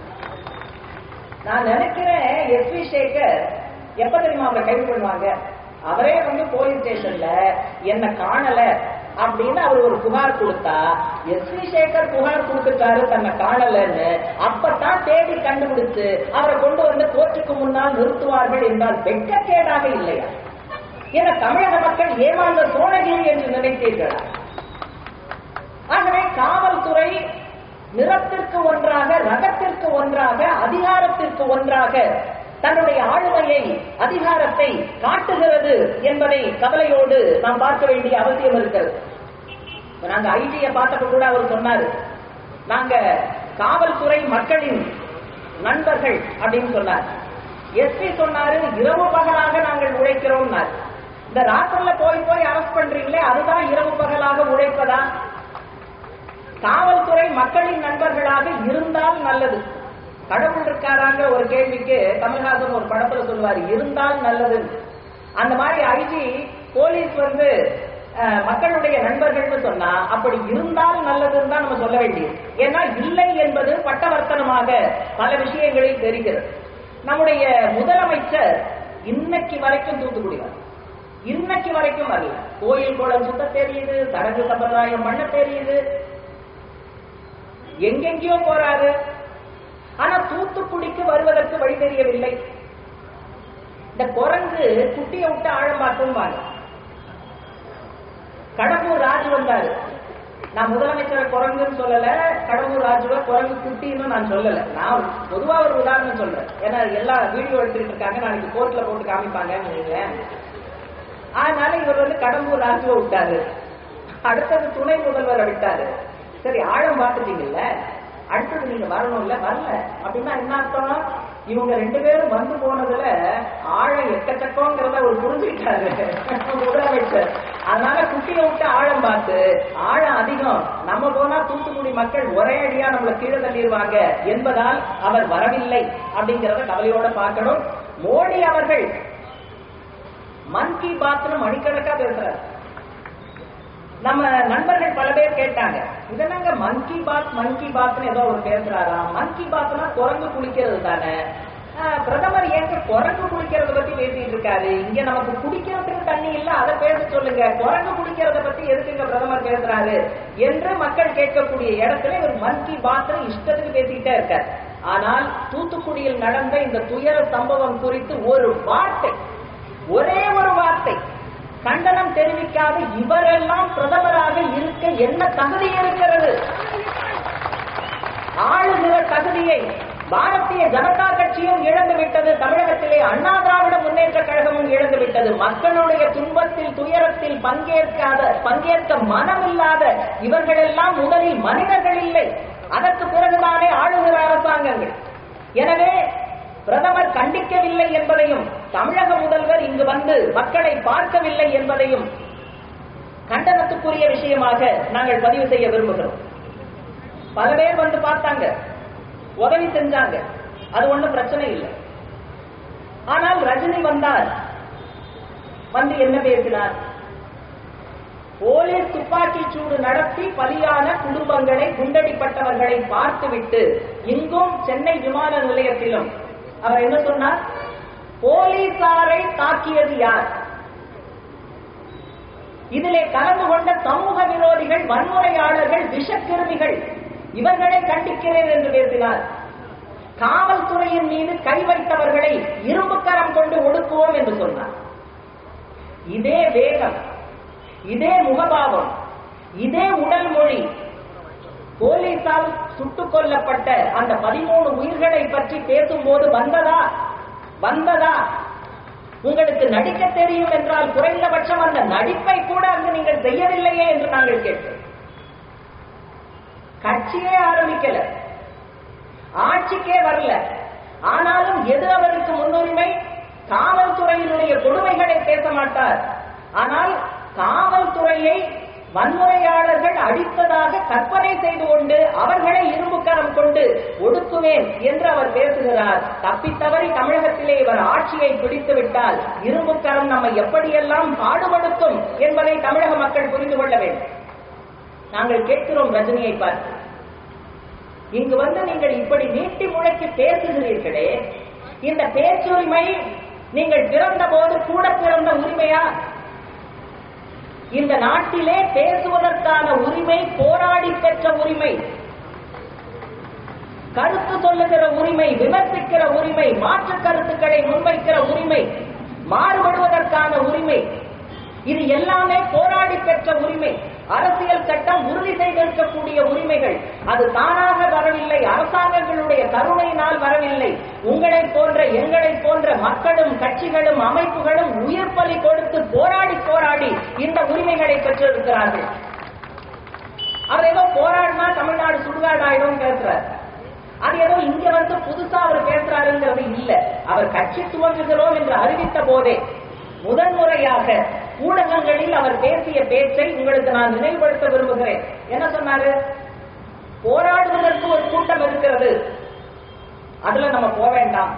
நான் நினைக்கிறேன் எஸ் வி சேகர் எப்ப தெரியுமா அவரை கைது பண்ணுவாங்க அவரே வந்து போலீஸ் ஸ்டேஷன்ல என்ன காணல அப்படின்னு அவர் ஒரு புகார் கொடுத்தா எஸ் வி சேகர் புகார் கொடுத்துட்டாரு தன்னை காணலன்னு அப்பதான் தேடி கண்டுபிடிச்சு அவரை கொண்டு வந்து கோர்ட்டுக்கு முன்னால் நிறுத்துவார்கள் என்றால் வெட்கக்கேடாக இல்லையா என தமிழக மக்கள் ஏமாந்த சோழகிரி என்று நினைத்தீர்களா ஆகவே காவல்துறை நிறத்திற்கு ஒன்றாக ரகத்திற்கு ஒன்றாக அதிகாரத்திற்கு ஒன்றாக தன்னுடைய ஆளுமையை அதிகாரத்தை காட்டுகிறது என்பதை கவலையோடு நாம் பார்க்க வேண்டிய அவசியம் இருக்கிறது இப்ப நாங்க ஐடிய பார்த்தப்ப கூட அவர் சொன்னாரு நாங்க காவல்துறை மக்களின் நண்பர்கள் அப்படின்னு சொன்னார் எஸ்பி சொன்னாரு இரவு பகலாக நாங்கள் உழைக்கிறோம் இந்த ராத்திரில போய் போய் அரெஸ்ட் பண்றீங்களே அதுதான் இரவு பகலாக உழைப்பதா காவல்துறை மக்களின் நண்பர்களாக இருந்தால் நல்லது கடவுள் இருக்காராங்க ஒரு கேள்விக்கு கமல்ஹாசன் ஒரு படத்துல சொல்லுவாரு இருந்தால் நல்லது அந்த மாதிரி ஐஜி போலீஸ் வந்து அஹ், மக்களுடைய நண்பர்கள்னு சொன்னா அப்படி இருந்தால் நல்லதுன்னு தான் நம்ம சொல்ல வேண்டியது ஏன்னா இல்லை என்பது பட்டவர்த்தனமாக பல விஷயங்களில் தெரிகிறது நம்முடைய முதலமைச்சர் இன்னைக்கு வரைக்கும் தூத்துக்குடி வரல. இன்னைக்கு வரைக்கும் வரல கோயில் குளம் சுத்த தெரியுது சடங்கு சம்பிரதாயம் பண்ண தெரியுது எங்கெங்கேயோ போறாரு ஆனா தூத்துக்குடிக்கு வருவதற்கு வழி தெரியவில்லை இந்த குரங்கு குட்டியை விட்டு ஆழம் பார்க்கும்பாங்க கடம்பூர் ராஜு வந்தாரு நான் முதலமைச்சரை குரங்குன்னு சொல்லல கடம்பூர் ராஜுவ குரங்கு குட்டின்னு நான் சொல்லல நான் பொதுவா ஒரு உதாரணம் சொல்றேன் ஏன்னா எல்லா வீடியோ எடுத்துட்டு இருக்காங்க நாளைக்கு கோர்ட்ல போட்டு காமிப்பாங்கன்னு வைங்களேன். அதனால இவர் வந்து கடம்பூர் ராஜுவை விட்டாரு அடுத்தது துணை முதல்வரை விட்டாரு சரி ஆழம் பார்த்துட்டீங்கல்ல அடுத்தது நீங்க வரணும்ல வரல அப்படின்னா என்ன அர்த்தம் இவங்க ரெண்டு பேரும் வந்து போனதுல ஆழம் எக்கச்சக்கங்கிறத அவர் புரிஞ்சுக்கிட்டாரு முதலமைச்சர் அதனால குட்டியை விட்டு ஆழம் பார்த்து ஆழம் அதிகம் நம்ம போனா தூத்துக்குடி மக்கள் ஒரே அடியா நம்மள கீழே தள்ளிடுவாங்க என்பதால் அவர் வரவில்லை அப்படிங்கறத கவலையோட பார்க்கணும் மோடி அவர்கள் மன் கி பாத்னு மணிக்கணக்கா பேசுறாரு நம்ம நண்பர்கள் பல பேர் கேட்டாங்க இதென்னங்க மன் கி பாத் மன் கி பாத்னு ஏதோ ஒரு பேசுறாரா மன் கி பாத்னா குரங்கு குளிக்கிறது தானே ஆஹ், பிரதமர் ஏங்க குரங்கு குளிக்கிறத பத்தி பேசிட்டு இருக்காரு இங்க நமக்கு குடிக்கிறதுக்கு தண்ணி இல்ல அதை பேச சொல்லுங்க குரங்கு குளிக்கிறத பத்தி எதுக்குங்க பிரதமர் பேசுறாரு என்று மக்கள் கேட்கக்கூடிய இடத்துல இவர் மன் கி பாத்னு இஷ்டத்துக்கு பேசிக்கிட்டே இருக்கார் ஆனால் தூத்துக்குடியில் நடந்த இந்த துயர சம்பவம் குறித்து ஒரு வார்த்தை ஒரே ஒரு வார்த்தை கண்டனம் தெரிவிக்காத இவரெல்லாம் பிரதமராக இருக்க என்ன தகுதி இருக்கிறது ஆளுகிற தகுதியை பாரதிய ஜனதா கட்சியும் இழந்து விட்டது தமிழகத்திலே அண்ணா திராவிட முன்னேற்ற கழகமும் இழந்து விட்டது மக்களுடைய துன்பத்தில் துயரத்தில் பங்கேற்காத பங்கேற்க மனமில்லாத இவர்களெல்லாம் முதலில் மனிதர்கள் இல்லை அதற்கு பிறகுதானே ஆளுகிற அரசாங்கங்கள் எனவே பிரதமர் கண்டிக்கவில்லை என்பதையும் தமிழக முதல்வர் இங்கு வந்து மக்களை பார்க்கவில்லை என்பதையும் கண்டனத்துக்குரிய விஷயமாக நாங்கள் பதிவு செய்ய விரும்புகிறோம் பல பேர் வந்து பார்த்தாங்க உதவி செஞ்சாங்க அது ஒண்ணும் பிரச்சனை இல்லை ஆனால் ரஜினி வந்தார் வந்து என்ன பேசினார் போலீஸ் துப்பாக்கி சூடு நடத்தி பலியான குடும்பங்களை குண்டடிப்பட்டவர்களை பார்த்துவிட்டு இங்கும் சென்னை விமான நிலையத்திலும் அவர் என்ன சொன்னார் போலீசாரை தாக்கியது யார் இதிலே கலந்து கொண்ட சமூக விரோதிகள் வன்முறையாளர்கள் விஷக்கிருமிகள் இவர்களை கண்டிக்கிறேன் என்று பேசினார் காவல்துறையின் மீது கை வைத்தவர்களை இரும்பு கரம் கொண்டு ஒடுக்குவோம் என்று சொன்னார் இதே வேகம் இதே முகபாவம் இதே உடல் மொழி போலீசால் சுட்டுக் கொல்லப்பட்ட அந்த பதிமூணு உயிர்களை பற்றி பேசும்போது வந்ததா வந்ததா உங்களுக்கு நடிக்க தெரியும் என்றால் குறைந்தபட்சம் அந்த நடிப்பை கூட அங்கு நீங்கள் செய்யவில்லையே என்று நாங்கள் கேட்கிறோம் கட்சியே ஆரம்பிக்கல ஆட்சிக்கே வரல ஆனாலும் எது அவருக்கு முன்னுரிமை காவல்துறையினுடைய கொடுமைகளை பேச மாட்டார் ஆனால் காவல்துறையை வன்முறையாளர்கள் அடித்ததாக கற்பனை செய்து கொண்டு அவர்களை இரும்புக்கரம் கொண்டு ஒடுக்குவேன் என்று அவர் பேசுகிறார் தப்பித்தவறி தமிழகத்திலே இவர் ஆட்சியை பிடித்து விட்டால் இரும்புக்கரம் நம்மை எப்படியெல்லாம் பாடுபடுத்தும் என்பதை தமிழக மக்கள் புரிந்து கொள்ள வேண்டும் நாங்கள் கேட்கிறோம் ரஜினியை பார்த்து இங்கு வந்து நீங்கள் இப்படி நீட்டி முழக்கி பேசுகிறீர்களே இந்த பேச்சுரிமை நீங்கள் பிறந்த போது கூட பிறந்த உரிமையா இந்த நாட்டிலே பேசுவதற்கான உரிமை போராடி பெற்ற உரிமை கருத்து சொல்லுகிற உரிமை விமர்சிக்கிற உரிமை மாற்று கருத்துக்களை முன்வைக்கிற உரிமை மாறுபடுவதற்கான உரிமை இது எல்லாமே போராடி பெற்ற உரிமை அரசியல் சட்டம் உறுதி செய்திருக்கக்கூடிய உரிமைகள் அது தானாக வரவில்லை அரசாங்கங்களுடைய கருணையினால் வரவில்லை உங்களை போன்ற எங்களை போன்ற மக்களும் கட்சிகளும் அமைப்புகளும் உயிர் பலி கொடுத்து போராடி போராடி இந்த உரிமைகளை பெற்றிருக்கிறார்கள் அவர் ஏதோ போராடினா தமிழ்நாடு சுடுகாடு ஆயிடும் பேசுறார் அது ஏதோ இங்க வந்து புதுசா அவர் பேசுறாருங்கிறது இல்ல அவர் கட்சி துவங்குகிறோம் என்று அறிவித்த போதே முதன்முறையாக ஊடகங்களில் அவர் பேசிய பேச்சை உங்களுக்கு நான் நினைவுபடுத்த விரும்புகிறேன் என்ன சொன்னாரு போராடுவதற்கு ஒரு கூட்டம் இருக்கிறது அதுல நம்ம போக வேண்டாம்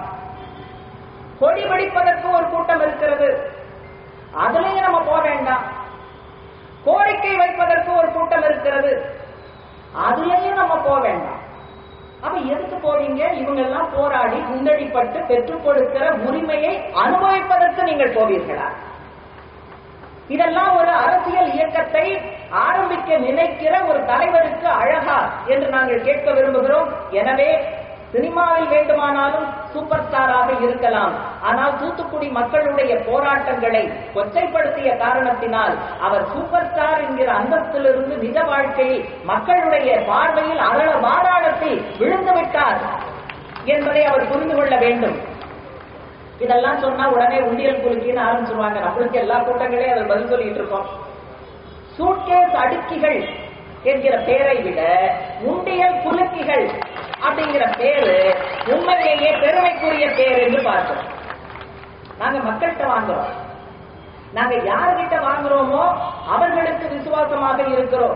கொடி பிடிப்பதற்கு ஒரு கூட்டம் இருக்கிறது அதுலயும் நம்ம போக வேண்டாம் கோரிக்கை வைப்பதற்கு ஒரு கூட்டம் இருக்கிறது அதுலயும் நம்ம போக வேண்டாம் அப்ப எதுக்கு போவீங்க இவங்க எல்லாம் போராடி குண்டடிப்பட்டு பெற்றுக் கொடுக்கிற உரிமையை அனுபவிப்பதற்கு நீங்கள் போவீர்களா இதெல்லாம் ஒரு அரசியல் இயக்கத்தை ஆரம்பிக்க நினைக்கிற ஒரு தலைவருக்கு அழகா என்று நாங்கள் கேட்க விரும்புகிறோம் எனவே சினிமாவில் வேண்டுமானாலும் சூப்பர் ஸ்டாராக இருக்கலாம் ஆனால் தூத்துக்குடி மக்களுடைய போராட்டங்களை கொச்சைப்படுத்திய காரணத்தினால் அவர் சூப்பர் ஸ்டார் என்கிற அந்தஸ்திலிருந்து நிஜ வாழ்க்கையில் மக்களுடைய பார்வையில் அகல பாராளத்தில் விழுந்து விட்டார் என்பதை அவர் புரிந்து கொள்ள வேண்டும் இதெல்லாம் சொன்னா உடனே உண்டியல் குலுக்கின்னு ஆரம்பிச்சிருவாங்க நம்மளுக்கு எல்லா கூட்டங்களையும் அதில் பதில் சொல்லிட்டு இருக்கோம் சூட்கேஸ் அடுக்கிகள் என்கிற பெயரை விட உண்டியல் குலுக்கிகள் அப்படிங்கிற பேரு உண்மையிலேயே பெருமைக்குரிய பேர் என்று பார்க்கிறோம் நாங்க மக்கள்கிட்ட வாங்குறோம் நாங்க யார்கிட்ட வாங்குறோமோ அவர்களுக்கு விசுவாசமாக இருக்கிறோம்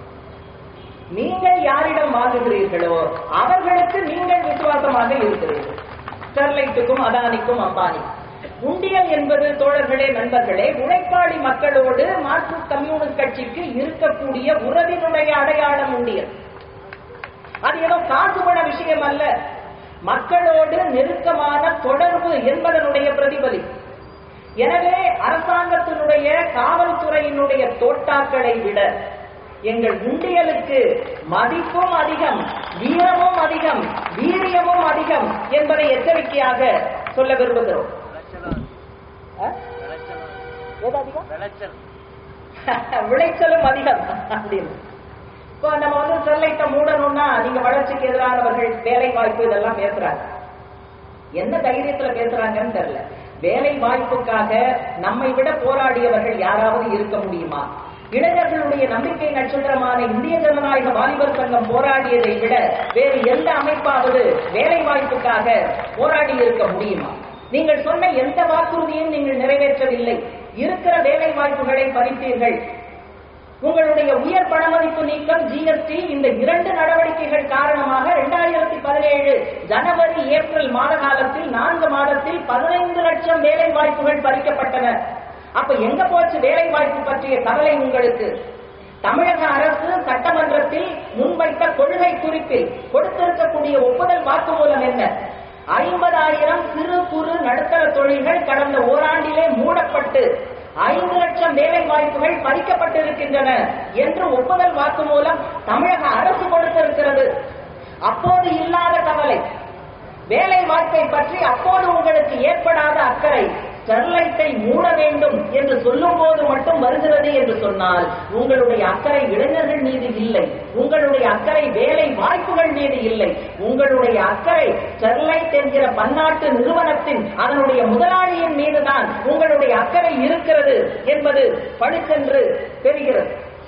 நீங்கள் யாரிடம் வாங்குகிறீர்களோ அவர்களுக்கு நீங்கள் விசுவாசமாக இருக்கிறீர்கள் ஸ்டெர்லைட்டுக்கும் அதானிக்கும் அம்பானி உண்டியல் என்பது தோழர்களே நண்பர்களே உழைப்பாளி மக்களோடு மார்க்சிஸ்ட் கம்யூனிஸ்ட் கட்சிக்கு இருக்கக்கூடிய உறவினுடைய அடையாளம் உண்டியல் அது ஏதோ காசுபட விஷயம் அல்ல மக்களோடு நெருக்கமான தொடர்பு என்பதனுடைய பிரதிபலி எனவே அரசாங்கத்தினுடைய காவல்துறையினுடைய தோட்டாக்களை விட எங்கள் உண்டியலுக்கு மதிப்பும் அதிகம் வீரமும் அதிகம் வீரியமும் அதிகம் என்பதை எச்சரிக்கையாக சொல்ல விரும்புகிறோம் ஆ? எது அதிகம் விளைச்சலும் அதிகம் அப்படின்னு இப்போ நம்ம வந்து ஸ்டெர்லைட்டை மூடணும்னா நீங்க வளர்ச்சிக்கு எதிரானவர்கள் வேலை வாய்ப்பு இதெல்லாம் பேசுறாங்க என்ன தைரியத்துல பேசுறாங்கன்னு தெரியல வேலை வாய்ப்புக்காக நம்மை விட போராடியவர்கள் யாராவது இருக்க முடியுமா இளைஞர்களுடைய நம்பிக்கை நட்சத்திரமான இந்திய ஜனநாயக வாலிபர் சங்கம் போராடியதை விட வேறு எந்த அமைப்பாவது வேலை வாய்ப்புக்காக போராடி இருக்க முடியுமா நீங்கள் சொன்ன எந்த வாக்குறுதியும் நீங்கள் நிறைவேற்றவில்லை இருக்கிற வேலை வாய்ப்புகளை பறித்தீர்கள் உங்களுடைய உயர் பணமதிப்பு நீக்கம் ஜிஎஸ்டி இந்த இரண்டு நடவடிக்கைகள் காரணமாக இரண்டாயிரத்தி பதினேழு ஜனவரி ஏப்ரல் மாத காலத்தில் நான்கு மாதத்தில் பதினைந்து லட்சம் வேலை வாய்ப்புகள் பறிக்கப்பட்டன அப்ப எங்க போச்சு வேலை வாய்ப்பு பற்றிய கவலை உங்களுக்கு தமிழக அரசு சட்டமன்றத்தில் முன்வைத்த கொள்கை குறிப்பில் கொடுத்திருக்கக்கூடிய ஒப்புதல் வாக்குமூலம் என்ன ஐம்பதாயிரம் சிறு குறு நடுத்தர தொழில்கள் கடந்த ஓராண்டிலே மூடப்பட்டு ஐந்து லட்சம் வேலை வாய்ப்புகள் பறிக்கப்பட்டிருக்கின்றன என்று ஒப்புதல் வாக்குமூலம் தமிழக அரசு கொடுத்திருக்கிறது அப்போது இல்லாத கவலை வேலை வாய்ப்பை பற்றி அப்போது உங்களுக்கு ஏற்படாத அக்கறை ஸ்டெர்லைட்டை மூட வேண்டும் என்று சொல்லும் போது மட்டும் வருகிறது என்று சொன்னால் உங்களுடைய அக்கறை இளைஞர்கள் மீது இல்லை உங்களுடைய அக்கறை வேலை வாய்ப்புகள் மீது இல்லை உங்களுடைய அக்கறை ஸ்டெர்லைட் என்கிற பன்னாட்டு நிறுவனத்தின் அதனுடைய முதலாளியின் மீதுதான் உங்களுடைய அக்கறை இருக்கிறது என்பது பளிச்சென்று தெரிகிறது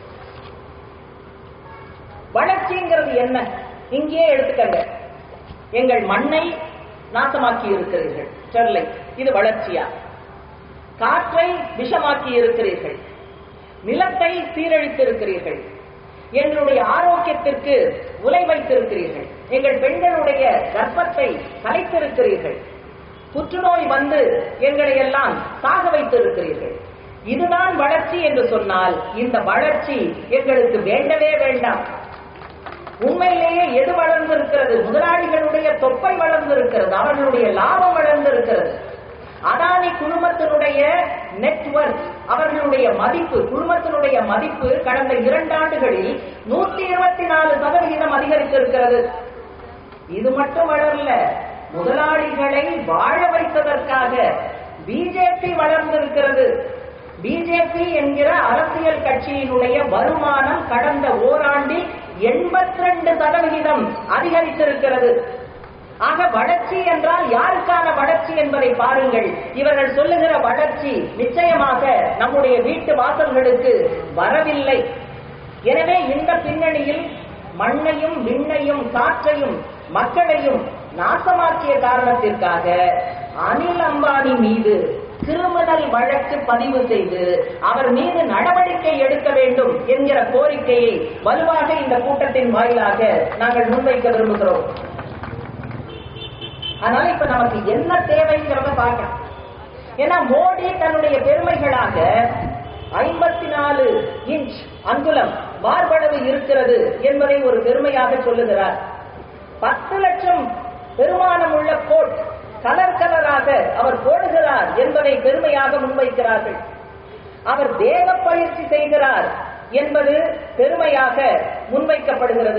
வளர்ச்சிங்கிறது என்ன இங்கே எடுத்துக்கங்க எங்கள் மண்ணை நாசமாக்கி இருக்கிறீர்கள் ஸ்டெர்லைட் இது வளர்ச்சியா காற்றை விஷமாக்கி இருக்கிறீர்கள் நிலத்தை சீரழித்து இருக்கிறீர்கள் எங்களுடைய ஆரோக்கியத்திற்கு உலை வைத்திருக்கிறீர்கள் எங்கள் பெண்களுடைய கர்ப்பத்தை கலைத்திருக்கிறீர்கள் புற்றுநோய் வந்து எங்களை எல்லாம் சாக வைத்திருக்கிறீர்கள் இதுதான் வளர்ச்சி என்று சொன்னால் இந்த வளர்ச்சி எங்களுக்கு வேண்டவே வேண்டாம் உண்மையிலேயே எது வளர்ந்திருக்கிறது முதலாளிகளுடைய தொப்பை வளர்ந்திருக்கிறது அவர்களுடைய லாபம் வளர்ந்திருக்கிறது அதானி குழுமத்தினுடைய நெட்வொர்க் அவர்களுடைய மதிப்பு குழுமத்தினுடைய மதிப்பு கடந்த இரண்டு ஆண்டுகளில் நூத்தி இருபத்தி நாலு சதவிகிதம் அதிகரித்திருக்கிறது இது மட்டும் வளரல முதலாளிகளை வாழ வைத்ததற்காக பிஜேபி வளர்ந்திருக்கிறது பிஜேபி என்கிற அரசியல் கட்சியினுடைய வருமானம் கடந்த ஓராண்டில் எண்பத்தி ரெண்டு சதவிகிதம் அதிகரித்திருக்கிறது ஆக வளர்ச்சி என்றால் யாருக்கான வளர்ச்சி என்பதை பாருங்கள் இவர்கள் சொல்லுகிற வளர்ச்சி நிச்சயமாக நம்முடைய வீட்டு வாசல்களுக்கு வரவில்லை எனவே இந்த பின்னணியில் மண்ணையும் விண்ணையும் காற்றையும் மக்களையும் நாசமாக்கிய காரணத்திற்காக அனில் அம்பானி மீது கிரிமினல் வழக்கு பதிவு செய்து அவர் மீது நடவடிக்கை எடுக்க வேண்டும் என்கிற கோரிக்கையை வலுவாக இந்த கூட்டத்தின் வாயிலாக நாங்கள் முன்வைக்க விரும்புகிறோம் அதனால இப்ப நமக்கு என்ன தேவைங்கிறத பார்க்கணும் ஏன்னா மோடி தன்னுடைய பெருமைகளாக ஐம்பத்தி நாலு இன்ச் அங்குலம் மார்பளவு இருக்கிறது என்பதை ஒரு பெருமையாக சொல்லுகிறார் பத்து லட்சம் பெருமானம் உள்ள கோட் கலர் கலராக அவர் போடுகிறார் என்பதை பெருமையாக முன்வைக்கிறார்கள் அவர் தேக பயிற்சி செய்கிறார் என்பது பெருமையாக முன்வைக்கப்படுகிறது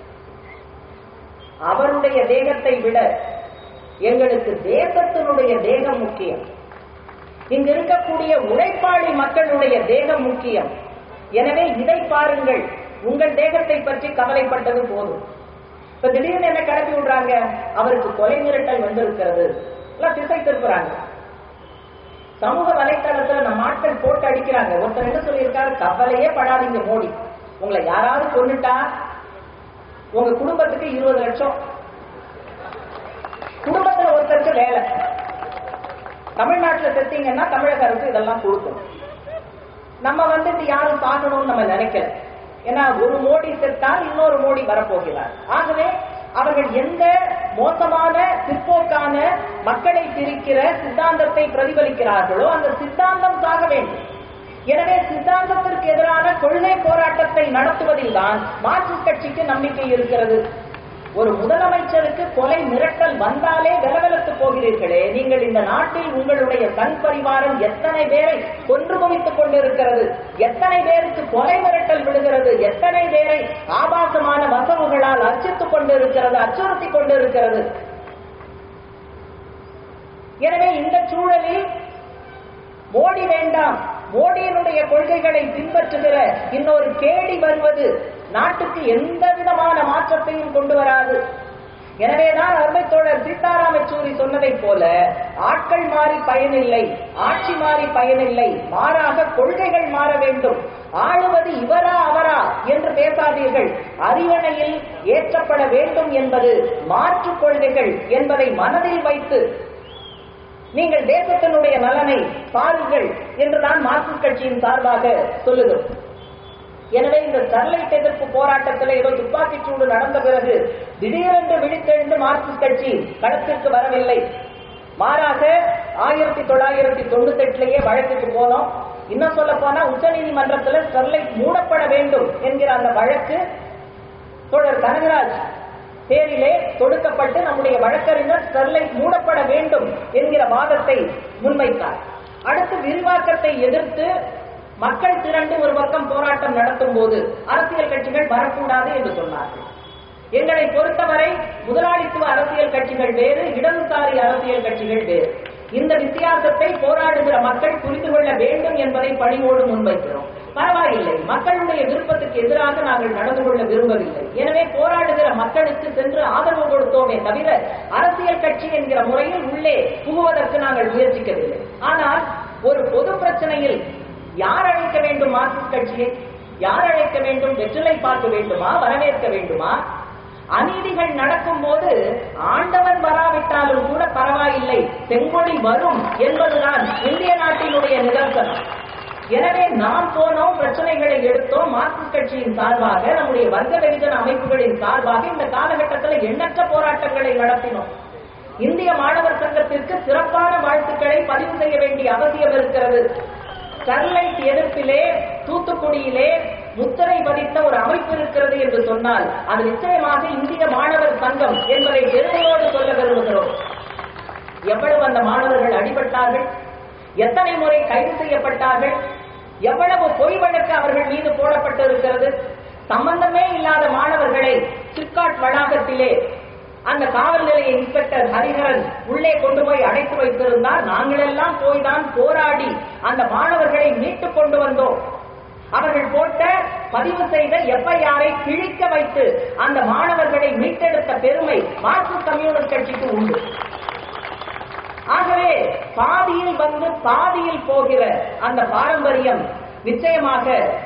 அவருடைய தேகத்தை விட எங்களுக்கு தேசத்தினுடைய தேகம் முக்கியம் இங்கு இருக்கக்கூடிய உழைப்பாளி மக்களுடைய தேகம் முக்கியம் எனவே இதை பாருங்கள் உங்கள் தேகத்தை பற்றி கவலைப்பட்டது போதும் இப்ப திடீர்னு என்ன கிளப்பி விடுறாங்க அவருக்கு கொலை மிரட்டல் வந்திருக்கிறது எல்லாம் திசை திருப்புறாங்க சமூக வலைத்தளத்துல நம்ம ஆட்கள் போட்டு அடிக்கிறாங்க ஒருத்தர் என்ன சொல்லியிருக்காரு கவலையே படாதீங்க மோடி உங்களை யாராவது கொண்டுட்டா உங்க குடும்பத்துக்கு இருபது லட்சம் குடும்பத்துல ஒருத்தருக்கு வேலை தமிழ்நாட்டுல செத்தீங்கன்னா தமிழக அரசு இதெல்லாம் கொடுக்கும் நம்ம வந்துட்டு யாரும் பார்க்கணும்னு நம்ம நினைக்கல ஏன்னா ஒரு மோடி செத்தால் இன்னொரு மோடி வரப்போகிறார் ஆகவே அவர்கள் எந்த மோசமான பிற்போக்கான மக்களை பிரிக்கிற சித்தாந்தத்தை பிரதிபலிக்கிறார்களோ அந்த சித்தாந்தம் சாக வேண்டும் எனவே சித்தாந்தத்திற்கு எதிரான கொள்கை போராட்டத்தை நடத்துவதில் தான் மார்க்சிஸ்ட் கட்சிக்கு நம்பிக்கை இருக்கிறது ஒரு முதலமைச்சருக்கு கொலை மிரட்டல் வந்தாலே விலவெலத்து போகிறீர்களே நீங்கள் இந்த நாட்டில் உங்களுடைய கண் பரிவாரம் எத்தனை பேரை கொன்று குவித்துக் கொண்டிருக்கிறது எத்தனை பேருக்கு கொலை மிரட்டல் விடுகிறது எத்தனை பேரை ஆபாசமான வசவுகளால் அர்ச்சித்துக் கொண்டிருக்கிறது அச்சுறுத்திக் கொண்டிருக்கிறது எனவே இந்த சூழலில் மோடி வேண்டாம் மோடியினுடைய கொள்கைகளை பின்பற்றுகிற இன்னொரு கேடி வருவது நாட்டுக்கு எந்த விதமான மாற்றத்தையும் கொண்டு வராது எனவேதான் அருமை தோழர் சீதாராம் யெச்சூரி சொன்னதைப் போல ஆட்கள் மாறி பயனில்லை ஆட்சி மாறி பயனில்லை மாறாக கொள்கைகள் மாற வேண்டும் ஆளுவது இவரா அவரா என்று பேசாதீர்கள் அறிவணையில் ஏற்றப்பட வேண்டும் என்பது மாற்றுக் கொள்கைகள் என்பதை மனதில் வைத்து நீங்கள் தேசத்தினுடைய நலனை பாருங்கள் என்றுதான் மார்க்சிஸ்ட் கட்சியின் சார்பாக சொல்லுகிறோம் எனவே இந்த ஸ்டெர்லைட் எதிர்ப்பு போராட்டத்தில் ஏதோ துப்பாக்கிச் சூடு நடந்த பிறகு திடீரென்று விழித்தெழுந்து மார்க்சிஸ்ட் கட்சி களத்திற்கு வரவில்லை மாறாக ஆயிரத்தி தொள்ளாயிரத்தி தொண்ணூத்தி எட்டுலயே வழக்குக்கு போனோம் இன்னும் சொல்ல போனா உச்ச நீதிமன்றத்தில் ஸ்டெர்லைட் மூடப்பட வேண்டும் என்கிற அந்த வழக்கு தோழர் கனகராஜ் பேரிலே தொடுக்கப்பட்டு நம்முடைய வழக்கறிஞர் ஸ்டெர்லைட் மூடப்பட வேண்டும் என்கிற வாதத்தை முன்வைத்தார் அடுத்து விரிவாக்கத்தை எதிர்த்து மக்கள் திரண்டு ஒரு பக்கம் போராட்டம் நடத்தும் போது அரசியல் கட்சிகள் வரக்கூடாது என்று சொன்னார்கள் எங்களை பொறுத்தவரை முதலாளித்துவ அரசியல் கட்சிகள் வேறு இடதுசாரி அரசியல் கட்சிகள் வேறு இந்த வித்தியாசத்தை போராடுகிற மக்கள் புரிந்து கொள்ள வேண்டும் என்பதை பணிவோடு முன்வைக்கிறோம் பரவாயில்லை மக்களுடைய விருப்பத்துக்கு எதிராக நாங்கள் நடந்து கொள்ள விரும்பவில்லை எனவே போராடுகிற மக்களுக்கு சென்று ஆதரவு கொடுத்தோமே தவிர அரசியல் கட்சி என்கிற முறையில் உள்ளே புகுவதற்கு நாங்கள் முயற்சிக்கவில்லை ஆனால் ஒரு பொது பிரச்சனையில் யார் அழைக்க வேண்டும் மார்க்சிஸ்ட் கட்சியை யார் அழைக்க வேண்டும் வெற்றிலை பார்க்க வேண்டுமா வரவேற்க வேண்டுமா அநீதிகள் நடக்கும் போது ஆண்டவன் வராவிட்டாலும் கூட பரவாயில்லை செங்கொடி வரும் என்பதுதான் இந்திய நாட்டினுடைய நிதர்சனம் எனவே நாம் போனோம் பிரச்சனைகளை எடுத்தோம் மார்க்சிஸ்ட் கட்சியின் சார்பாக நம்முடைய வர்க்க வெகுஜன அமைப்புகளின் சார்பாக இந்த காலகட்டத்தில் எண்ணற்ற போராட்டங்களை நடத்தினோம் இந்திய மாணவர் சங்கத்திற்கு சிறப்பான வாழ்த்துக்களை பதிவு செய்ய வேண்டிய அவசியம் இருக்கிறது ஸ்டெர்லைட் எதிர்ப்பிலே தூத்துக்குடியிலே முத்திரை பதித்த ஒரு அமைப்பு இருக்கிறது என்று சொன்னால் அது நிச்சயமாக இந்திய மாணவர் சங்கம் என்பதை பெருமையோடு சொல்ல விரும்புகிறோம் எவ்வளவு அந்த மாணவர்கள் அடிபட்டார்கள் எத்தனை முறை கைது செய்யப்பட்டார்கள் எவ்வளவு பொய் வழக்கு அவர்கள் மீது போடப்பட்டிருக்கிறது சம்பந்தமே இல்லாத மாணவர்களை சிப்காட் வளாகத்திலே அந்த காவல் நிலைய இன்ஸ்பெக்டர் ஹரிஹரன் உள்ளே கொண்டு போய் அடைத்து வைத்திருந்தார் நாங்களெல்லாம் போய் தான் போராடி அந்த மாணவர்களை மீட்டுக் கொண்டு வந்தோம் அவர்கள் போட்ட பதிவு செய்த எஃப்ஐஆரை கிழிக்க வைத்து அந்த மாணவர்களை மீட்டெடுத்த பெருமை மார்க்சிஸ்ட் கம்யூனிஸ்ட் கட்சிக்கு உண்டு ஆகவே பாதியில் வந்து பாதியில் போகிற அந்த பாரம்பரியம் நிச்சயமாக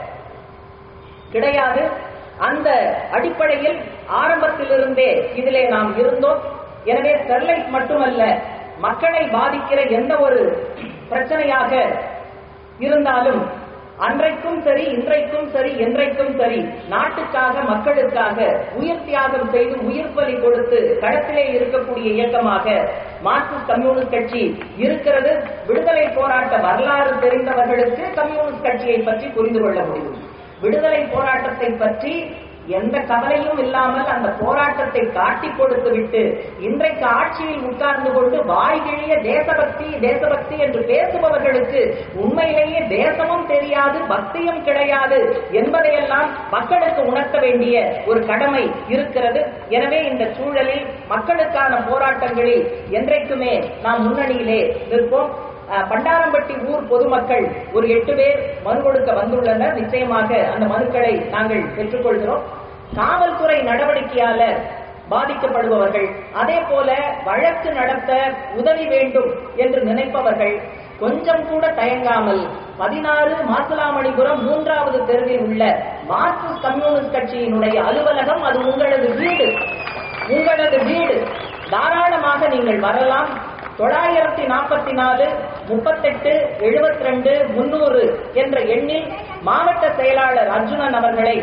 கிடையாது அந்த அடிப்படையில் ஆரம்பத்திலிருந்தே இதிலே நாம் இருந்தோம் எனவே ஸ்டெர்லைட் மட்டுமல்ல மக்களை பாதிக்கிற எந்த ஒரு பிரச்சனையாக இருந்தாலும் அன்றைக்கும் சரி இன்றைக்கும் சரி என்றைக்கும் சரி நாட்டுக்காக மக்களுக்காக உயிர் தியாகம் செய்து உயிர் பலி கொடுத்து களத்திலே இருக்கக்கூடிய இயக்கமாக மார்க்சிஸ்ட் கம்யூனிஸ்ட் கட்சி இருக்கிறது விடுதலை போராட்ட வரலாறு தெரிந்தவர்களுக்கு கம்யூனிஸ்ட் கட்சியை பற்றி புரிந்து கொள்ள முடியும் விடுதலை போராட்டத்தை பற்றி எந்த கவலையும் இல்லாமல் அந்த போராட்டத்தை காட்டி கொடுத்து விட்டு இன்றைக்கு ஆட்சியில் உட்கார்ந்து கொண்டு வாய்கிழிய தேசபக்தி தேசபக்தி என்று பேசுபவர்களுக்கு உண்மையிலேயே தேசமும் தெரியாது பக்தியும் கிடையாது என்பதையெல்லாம் மக்களுக்கு உணர்த்த வேண்டிய ஒரு கடமை இருக்கிறது எனவே இந்த சூழலில் மக்களுக்கான போராட்டங்களில் என்றைக்குமே நாம் முன்னணியிலே நிற்போம் அஹ், பண்டாரம்பட்டி ஊர் பொதுமக்கள் ஒரு எட்டு பேர் மனு கொடுக்க வந்துள்ளனர் நிச்சயமாக அந்த மனுக்களை நாங்கள் பெற்றுக்கொள்கிறோம் காவல்துறை நடவடிக்கையால பாதிக்கப்படுபவர்கள் அதே போல வழக்கு நடத்த உதவி வேண்டும் என்று நினைப்பவர்கள் கொஞ்சம் கூட தயங்காமல் பதினாறு மாசிலாமணிபுரம் மூன்றாவது தெருவில் உள்ள மார்க்சிஸ்ட் கம்யூனிஸ்ட் கட்சியினுடைய அலுவலகம் அது உங்களது வீடு உங்களது வீடு தாராளமாக நீங்கள் வரலாம் தொள்ளாயிரத்தி நாற்பத்தி நாலு முப்பத்தெட்டு எழுபத்தி ரெண்டு முன்னூறு என்ற எண்ணில் மாவட்ட செயலாளர் அர்ஜுனன் அவர்களை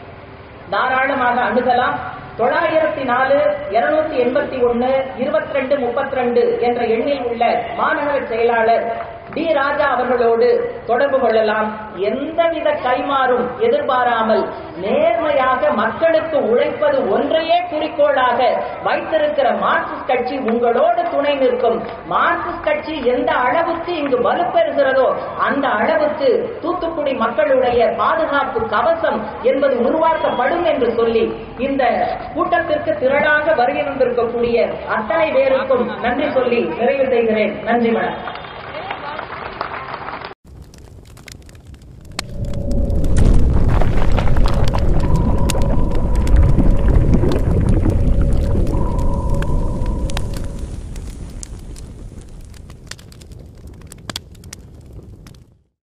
தாராளமாக அணுகலாம் தொள்ளாயிரத்தி நாலு இருநூத்தி எண்பத்தி ஒன்னு இருபத்தி ரெண்டு முப்பத்தி ரெண்டு என்ற எண்ணில் உள்ள மாநகர செயலாளர் டி ராஜா அவர்களோடு தொடர்பு கொள்ளலாம் எந்தவித கைமாறும் எதிர்பாராமல் நேர்மையாக மக்களுக்கு உழைப்பது ஒன்றையே குறிக்கோளாக வைத்திருக்கிற மார்க்சிஸ்ட் கட்சி உங்களோடு துணை நிற்கும் மார்க்சிஸ்ட் கட்சி எந்த அளவுக்கு இங்கு வலுப்பெறுகிறதோ அந்த அளவுக்கு தூத்துக்குடி மக்களுடைய பாதுகாப்பு கவசம் என்பது உருவாக்கப்படும் என்று சொல்லி இந்த கூட்டத்திற்கு திரளாக வருகை வந்திருக்கக்கூடிய அத்தனை பேருக்கும் நன்றி சொல்லி நிறைவு செய்கிறேன் நன்றி வணக்கம்